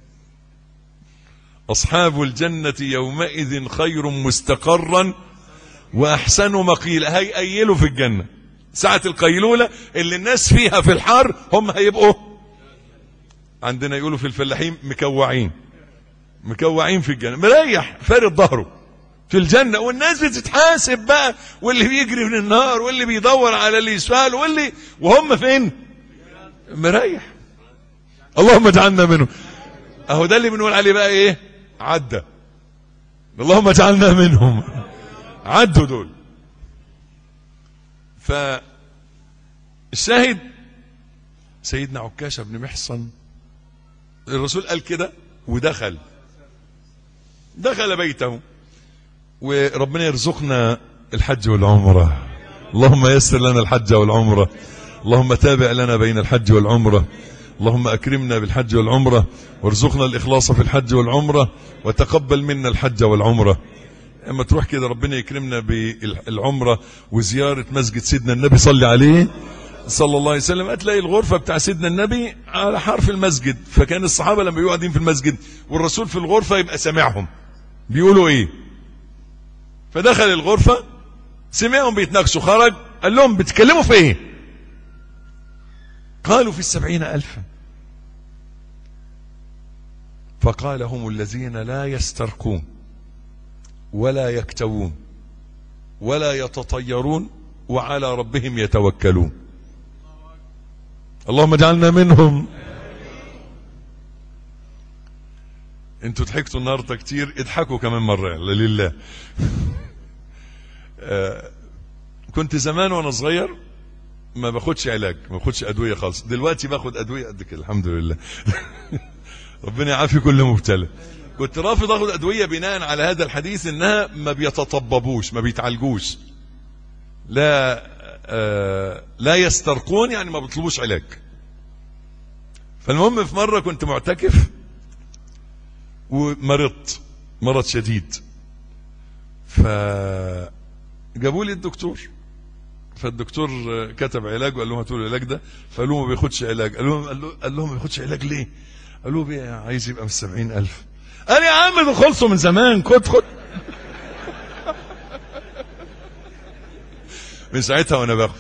اصحاب الجنة يومئذ خير مستقرا واحسن مقيلا هيقيلوا في الجنة ساعة القيلولة اللي الناس فيها في الحر هم هيبقوا عندنا يقولوا في الفلاحين مكوعين مكوعين في الجنة مريح فارد ظهره في الجنة والناس بتتحاسب بقى واللي بيجري من النار واللي بيدور على اللي يسأل واللي وهم فين مريح اللهم اجعلنا منهم اهو ده اللي بنقول عليه بقى ايه عدى اللهم اجعلنا منهم عدوا دول فالشاهد سيدنا عكاشة بن محصن الرسول قال كده ودخل دخل بيته وربنا يرزقنا الحج والعمرة اللهم يسر لنا الحج والعمرة اللهم تابع لنا بين الحج والعمرة اللهم أكرمنا بالحج والعمرة وارزقنا الإخلاص في الحج والعمرة وتقبل منا الحج والعمرة اما تروح كده ربنا يكرمنا بالعمرة وزيارة مسجد سيدنا النبي صلى عليه صلى الله عليه وسلم هتلاقي الغرفة بتاع سيدنا النبي على حرف المسجد فكان الصحابة لما يقعدين في المسجد والرسول في الغرفة يبقى سامعهم بيقولوا ايه فدخل الغرفة سمعهم بيتناقشوا خرج قال لهم بتتكلموا في ايه قالوا في السبعين ألفا فقال هم الذين لا يسترقون ولا يكتوون ولا يتطيرون وعلى ربهم يتوكلون اللهم اجعلنا منهم انتوا ضحكتوا النهارده كتير اضحكوا كمان مره لله آه كنت زمان وانا صغير ما باخدش علاج ما باخدش ادويه خالص دلوقتي باخد ادويه قد كده الحمد لله ربنا يعافي كل مبتلى كنت رافض اخد ادويه بناء على هذا الحديث انها ما بيتطببوش ما بيتعالجوش لا آه لا يسترقون يعني ما بيطلبوش علاج فالمهم في مره كنت معتكف ومرضت مرض شديد فجابوا لي الدكتور فالدكتور كتب علاج وقال لهم هاتوا له العلاج ده فقالوا ما بياخدش علاج قال لهم قال لهم ما بياخدش علاج ليه؟ قالوا له عايز يبقى من السبعين ألف قال يا عم ده خلصوا من زمان خد خد من ساعتها وانا باخد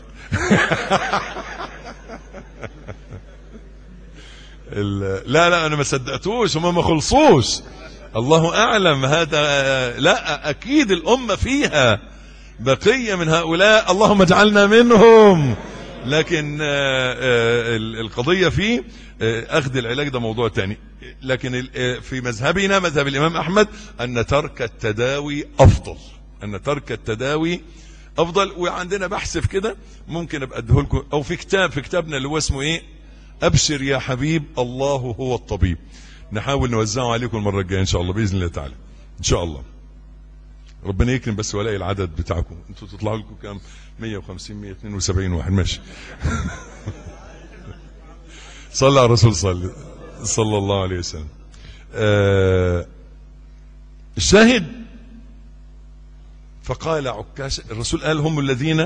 لا لا انا ما صدقتوش هم ما خلصوش الله اعلم هذا لا اكيد الامه فيها بقيه من هؤلاء اللهم اجعلنا منهم لكن القضيه في اخذ العلاج ده موضوع تاني لكن في مذهبنا مذهب الامام احمد ان ترك التداوي افضل ان ترك التداوي افضل وعندنا بحث في كده ممكن ابقى اديه لكم او في كتاب في كتابنا اللي هو اسمه ايه ابشر يا حبيب الله هو الطبيب نحاول نوزعه عليكم المره الجايه ان شاء الله باذن الله تعالى ان شاء الله ربنا يكرم بس ولاقي العدد بتاعكم انتوا تطلعوا لكم كام 150 172 واحد ماشي صلى على الرسول صلى صلى الله عليه وسلم آه الشاهد فقال عكاش الرسول قال هم الذين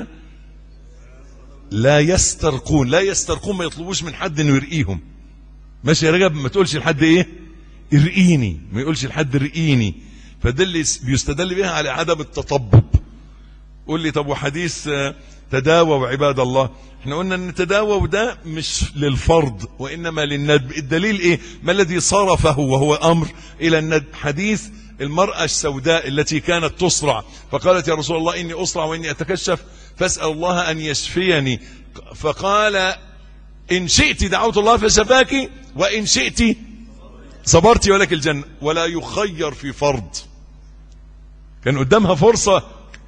لا يسترقون لا يسترقون ما يطلبوش من حد انه يرقيهم ماشي يا رجب ما تقولش لحد ايه ارقيني ما يقولش لحد ارقيني فده اللي بيستدل بها على عدم التطبب قول لي طب وحديث تداووا عباد الله احنا قلنا ان تداووا ده مش للفرض وانما للندب الدليل ايه ما الذي صرفه وهو امر الى الندب حديث المرأة السوداء التي كانت تصرع فقالت يا رسول الله اني اصرع واني اتكشف فاسأل الله ان يشفيني فقال ان شئت دعوت الله فشفاك وان شئت صبرت ولك الجنة ولا يخير في فرض كان قدامها فرصة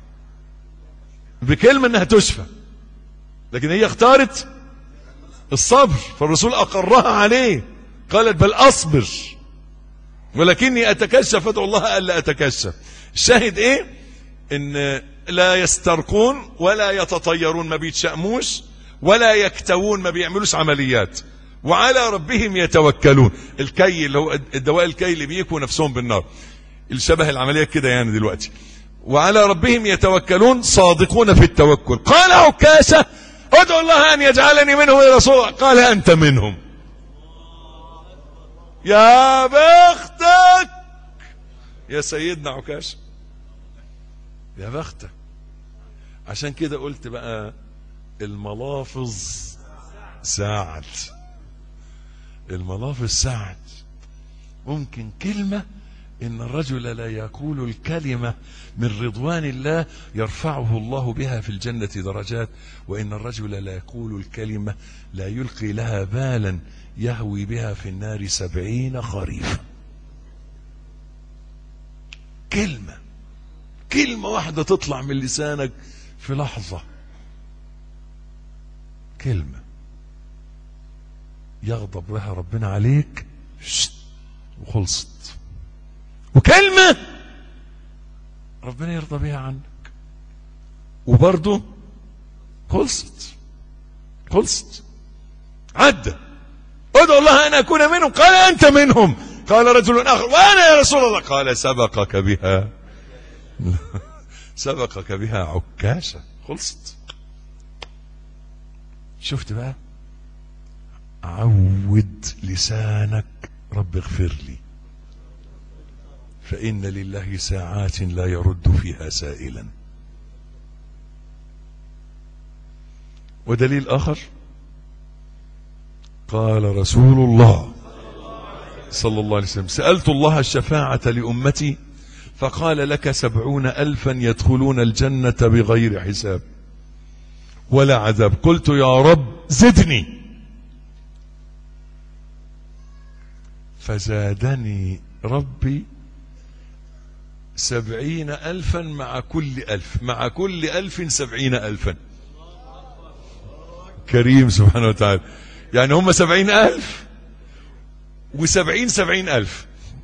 بكلمة انها تشفى لكن هي اختارت الصبر فالرسول اقرها عليه قالت بل اصبر ولكني اتكشف ادعو الله الا اتكشف الشاهد ايه ان لا يسترقون ولا يتطيرون ما بيتشأموش ولا يكتوون ما بيعملوش عمليات وعلى ربهم يتوكلون الكي اللي هو الدواء الكي اللي بيكوا نفسهم بالنار الشبه العملية كده يعني دلوقتي وعلى ربهم يتوكلون صادقون في التوكل قال عكاشة ادعو الله ان يجعلني منهم يا رسول الله قال انت منهم يا بختك يا سيدنا عكاشة يا بختك عشان كده قلت بقى الملافظ ساعد الملافظ ساعد ممكن كلمة إن الرجل لا يقول الكلمة من رضوان الله يرفعه الله بها في الجنة درجات وإن الرجل لا يقول الكلمة لا يلقي لها بالا يهوي بها في النار سبعين خريفا كلمة كلمة واحدة تطلع من لسانك في لحظة كلمة يغضب بها ربنا عليك شت وخلصت وكلمة ربنا يرضى بها عنك وبرضه خلصت خلصت عدى ادعو الله ان اكون منهم قال انت منهم قال رجل اخر وانا يا رسول الله قال سبقك بها سبقك بها عكاشة خلصت شفت بقى عود لسانك رب اغفر لي فإن لله ساعات لا يرد فيها سائلا ودليل آخر قال رسول الله صلى الله عليه وسلم سألت الله الشفاعة لأمتي فقال لك سبعون ألفا يدخلون الجنة بغير حساب ولا عذاب قلت يا رب زدني فزادني ربي سبعين ألفا مع كل ألف مع كل ألف سبعين ألفا كريم سبحانه وتعالى يعني هم سبعين ألف وسبعين سبعين ألف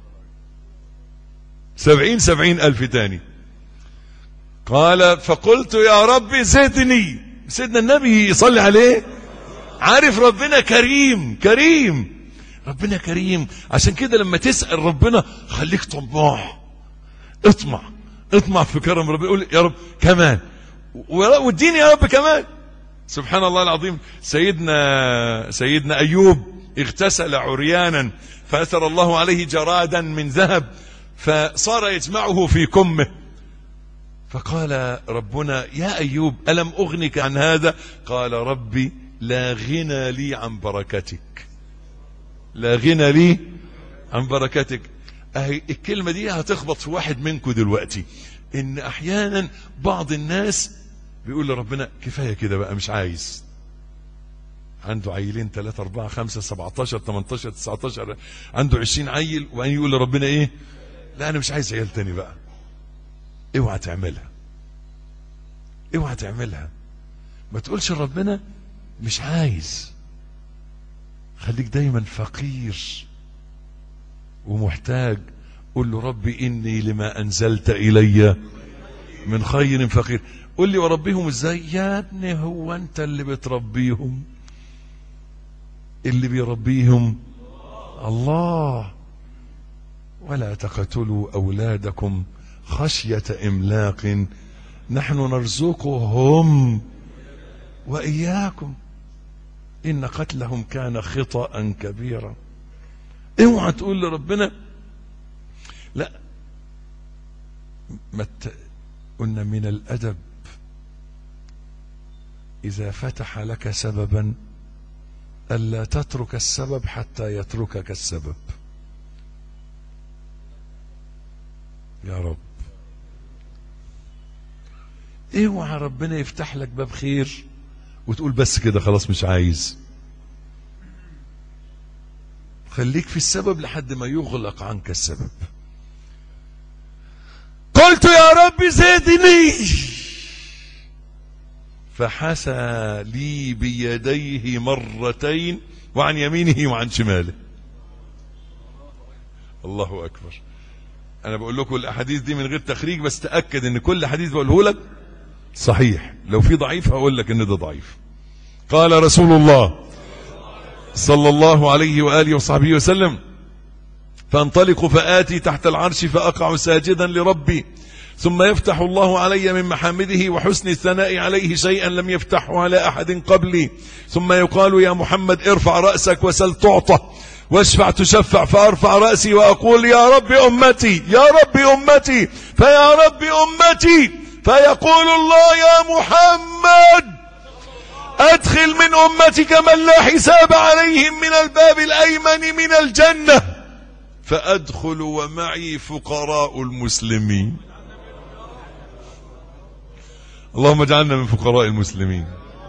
سبعين سبعين ألف تاني قال فقلت يا رب زدني سيدنا النبي يصلي عليه عارف ربنا كريم كريم ربنا كريم عشان كده لما تسأل ربنا خليك طماع اطمع اطمع في كرم ربنا قول يا رب كمان واديني يا رب كمان سبحان الله العظيم سيدنا سيدنا ايوب اغتسل عريانا فاثر الله عليه جرادا من ذهب فصار يجمعه في كمه فقال ربنا يا ايوب الم اغنك عن هذا قال ربي لا غنى لي عن بركتك لا غنى لي عن بركتك اهي الكلمة دي هتخبط في واحد منكم دلوقتي ان احيانا بعض الناس بيقول لربنا كفاية كده بقى مش عايز عنده عيلين ثلاثة أربعة خمسة سبعتاشر تمنتاشر تسعتاشر عنده عشرين عيل وبعدين يقول لربنا إيه لا أنا مش عايز عيال تاني بقى اوعى تعملها اوعى تعملها ما تقولش لربنا مش عايز خليك دايما فقير ومحتاج قل له ربي إني لما أنزلت إلي من خير فقير قل لي وربيهم ازاي يا ابني هو انت اللي بتربيهم اللي بيربيهم الله ولا تقتلوا أولادكم خشية إملاق نحن نرزقهم وإياكم إن قتلهم كان خطأ كبيرا اوعى تقول لربنا لا ما قلنا من الأدب إذا فتح لك سببا ألا تترك السبب حتى يتركك السبب يا رب اوعى ربنا يفتح لك باب خير وتقول بس كده خلاص مش عايز خليك في السبب لحد ما يغلق عنك السبب قلت يا رب زدني فحسى لي بيديه مرتين وعن يمينه وعن شماله الله أكبر أنا بقول لكم الأحاديث دي من غير تخريج بس تأكد أن كل حديث بقوله لك صحيح لو في ضعيف هقول لك أن ده ضعيف قال رسول الله صلى الله عليه وآله وصحبه وسلم فانطلق فآتي تحت العرش فأقع ساجدا لربي ثم يفتح الله علي من محامده وحسن الثناء عليه شيئا لم يفتحه على أحد قبلي ثم يقال يا محمد ارفع رأسك وسل تعطى واشفع تشفع فأرفع رأسي وأقول يا رب أمتي يا رب أمتي فيا رب أمتي فيقول الله يا محمد أدخل من أمتك من لا حساب عليهم من الباب الأيمن من الجنة فأدخل ومعي فقراء المسلمين اللهم اجعلنا من فقراء المسلمين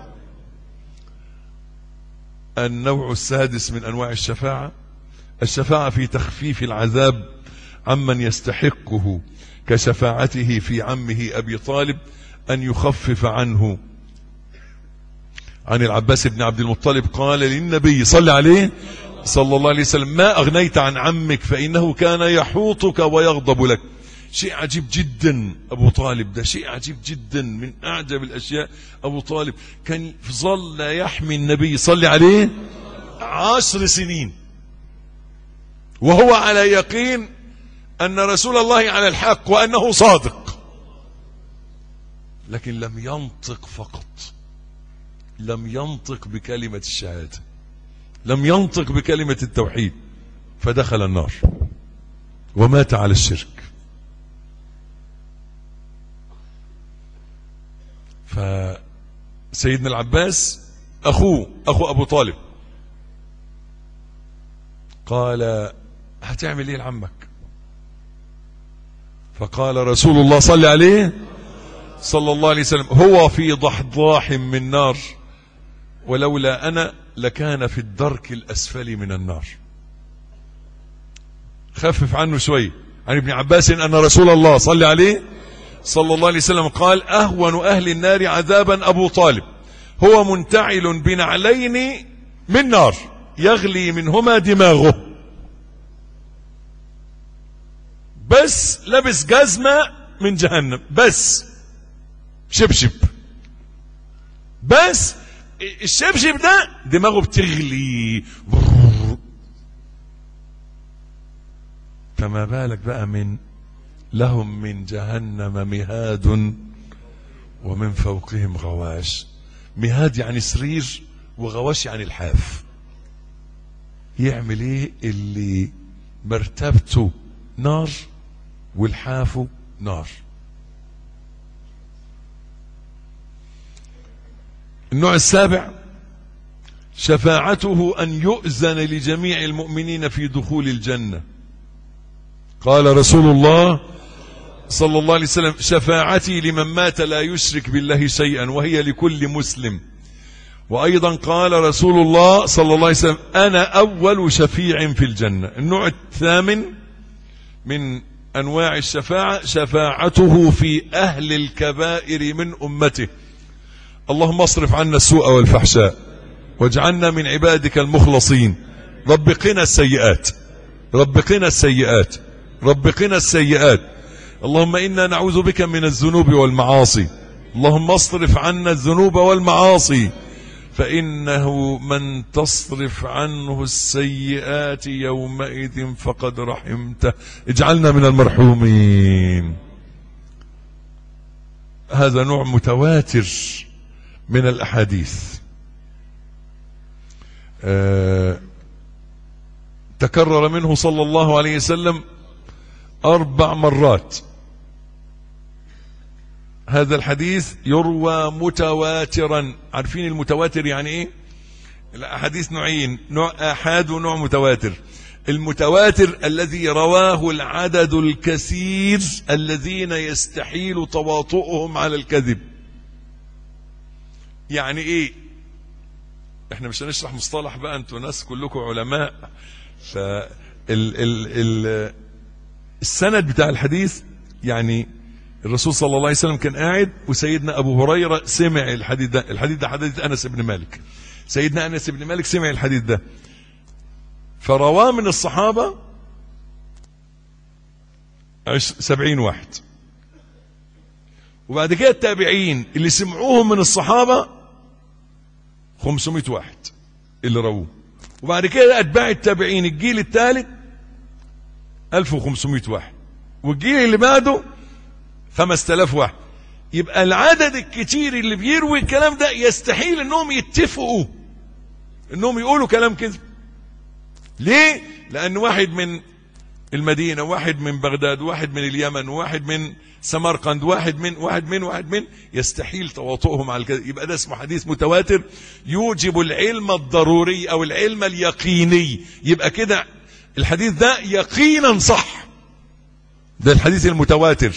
النوع السادس من أنواع الشفاعة الشفاعة في تخفيف العذاب عمن يستحقه كشفاعته في عمه أبي طالب أن يخفف عنه عن العباس بن عبد المطلب قال للنبي صلى عليه صلى الله عليه وسلم ما أغنيت عن عمك فإنه كان يحوطك ويغضب لك شيء عجيب جدا أبو طالب ده شيء عجيب جدا من أعجب الأشياء أبو طالب كان ظل يحمي النبي صلى عليه عشر سنين وهو على يقين أن رسول الله على الحق وأنه صادق لكن لم ينطق فقط لم ينطق بكلمة الشهادة لم ينطق بكلمة التوحيد فدخل النار ومات على الشرك فسيدنا العباس أخوه أخو أبو طالب قال هتعمل ايه لعمك فقال رسول الله صلى عليه صلى الله عليه وسلم هو في ضحضاح من نار ولولا أنا لكان في الدرك الأسفل من النار خفف عنه شوي عن ابن عباس أن رسول الله صلى عليه صلى الله عليه وسلم قال أهون أهل النار عذابا أبو طالب هو منتعل بنعلين من نار يغلي منهما دماغه بس لبس جزمة من جهنم بس شبشب بس الشبشب ده دماغه بتغلي فما بالك بقى من لهم من جهنم مهاد ومن فوقهم غواش مهاد يعني سرير وغواش يعني الحاف يعمل ايه اللي مرتبته نار والحاف نار النوع السابع شفاعته أن يؤذن لجميع المؤمنين في دخول الجنة قال رسول الله صلى الله عليه وسلم شفاعتي لمن مات لا يشرك بالله شيئا وهي لكل مسلم وأيضا قال رسول الله صلى الله عليه وسلم أنا أول شفيع في الجنة النوع الثامن من أنواع الشفاعة شفاعته في أهل الكبائر من أمته اللهم اصرف عنا السوء والفحشاء واجعلنا من عبادك المخلصين رب قنا السيئات رب قنا السيئات رب قنا السيئات اللهم إنا نعوذ بك من الذنوب والمعاصي اللهم اصرف عنا الذنوب والمعاصي فإنه من تصرف عنه السيئات يومئذ فقد رحمته اجعلنا من المرحومين هذا نوع متواتر من الأحاديث أه تكرر منه صلى الله عليه وسلم أربع مرات هذا الحديث يروى متواترا عارفين المتواتر يعني ايه الاحاديث نوعين نوع احاد ونوع متواتر المتواتر الذي رواه العدد الكثير الذين يستحيل تواطؤهم على الكذب يعني ايه احنا مش هنشرح مصطلح بقى انتوا ناس كلكم علماء ف ال ال ال السند بتاع الحديث يعني الرسول صلى الله عليه وسلم كان قاعد وسيدنا ابو هريره سمع الحديث ده الحديث ده حديث انس بن مالك سيدنا انس بن مالك سمع الحديث ده فرواه من الصحابه سبعين واحد وبعد كده التابعين اللي سمعوهم من الصحابه 500 واحد اللي رووه وبعد كده اتباع التابعين الجيل الثالث 1500 واحد والجيل اللي بعده 5000 واحد يبقى العدد الكتير اللي بيروي الكلام ده يستحيل انهم يتفقوا انهم يقولوا كلام كذب ليه لان واحد من المدينة واحد من بغداد واحد من اليمن واحد من سمرقند واحد من واحد من واحد من يستحيل تواطؤهم على الكذب يبقى ده اسمه حديث متواتر يوجب العلم الضروري او العلم اليقيني يبقى كده الحديث ده يقينا صح ده الحديث المتواتر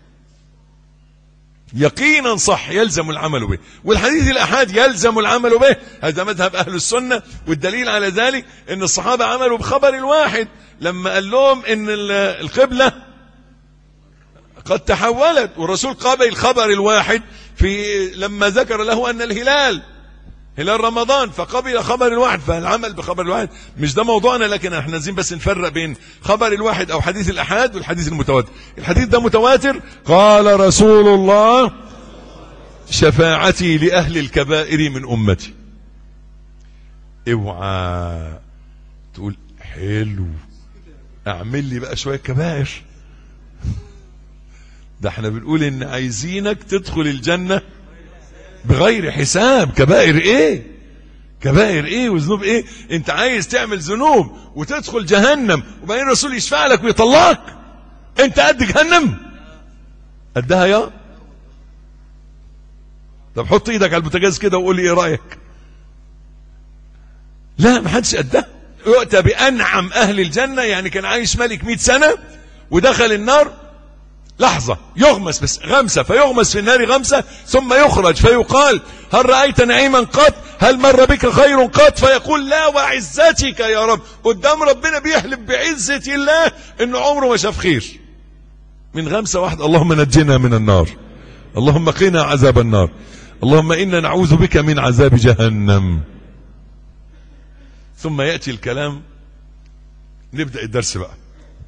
يقينا صح يلزم العمل به والحديث الأحاد يلزم العمل به هذا مذهب أهل السنة والدليل على ذلك أن الصحابة عملوا بخبر الواحد لما قال لهم أن القبلة قد تحولت والرسول قابل الخبر الواحد في لما ذكر له أن الهلال هلال رمضان فقبل خبر الواحد فالعمل بخبر الواحد مش ده موضوعنا لكن احنا عايزين بس نفرق بين خبر الواحد او حديث الاحاد والحديث المتواتر الحديث ده متواتر قال رسول الله شفاعتي لاهل الكبائر من امتي اوعى تقول حلو اعمل لي بقى شويه كبائر ده احنا بنقول ان عايزينك تدخل الجنه بغير حساب كبائر ايه كبائر ايه وذنوب ايه انت عايز تعمل ذنوب وتدخل جهنم وبعدين الرسول يشفع لك ويطلعك انت قد جهنم قدها يا طب حط ايدك على البوتاجاز كده وقول لي ايه رايك لا ما حدش قدها يؤتى بانعم اهل الجنه يعني كان عايش ملك 100 سنه ودخل النار لحظة يغمس بس غمسة فيغمس في النار غمسة ثم يخرج فيقال هل رأيت نعيما قط هل مر بك خير قط فيقول لا وعزتك يا رب قدام ربنا بيحلف بعزة الله انه عمره ما شاف خير من غمسة واحدة اللهم نجنا من النار اللهم قنا عذاب النار اللهم إنا نعوذ بك من عذاب جهنم ثم يأتي الكلام نبدأ الدرس بقى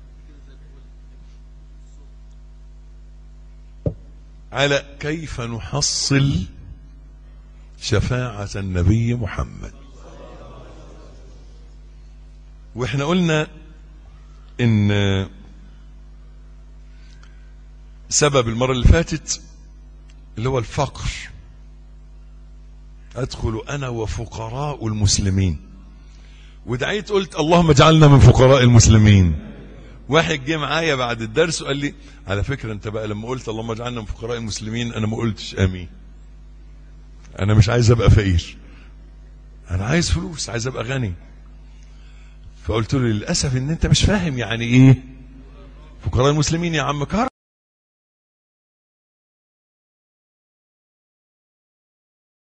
على كيف نحصل شفاعة النبي محمد واحنا قلنا ان سبب المرة اللي فاتت اللي هو الفقر ادخل انا وفقراء المسلمين ودعيت قلت اللهم اجعلنا من فقراء المسلمين واحد جه معايا بعد الدرس وقال لي على فكره انت بقى لما قلت اللهم اجعلنا من فقراء المسلمين انا ما قلتش امين انا مش عايز ابقى فقير انا عايز فلوس عايز ابقى غني فقلت له للاسف ان انت مش فاهم يعني ايه فقراء المسلمين يا عم كرم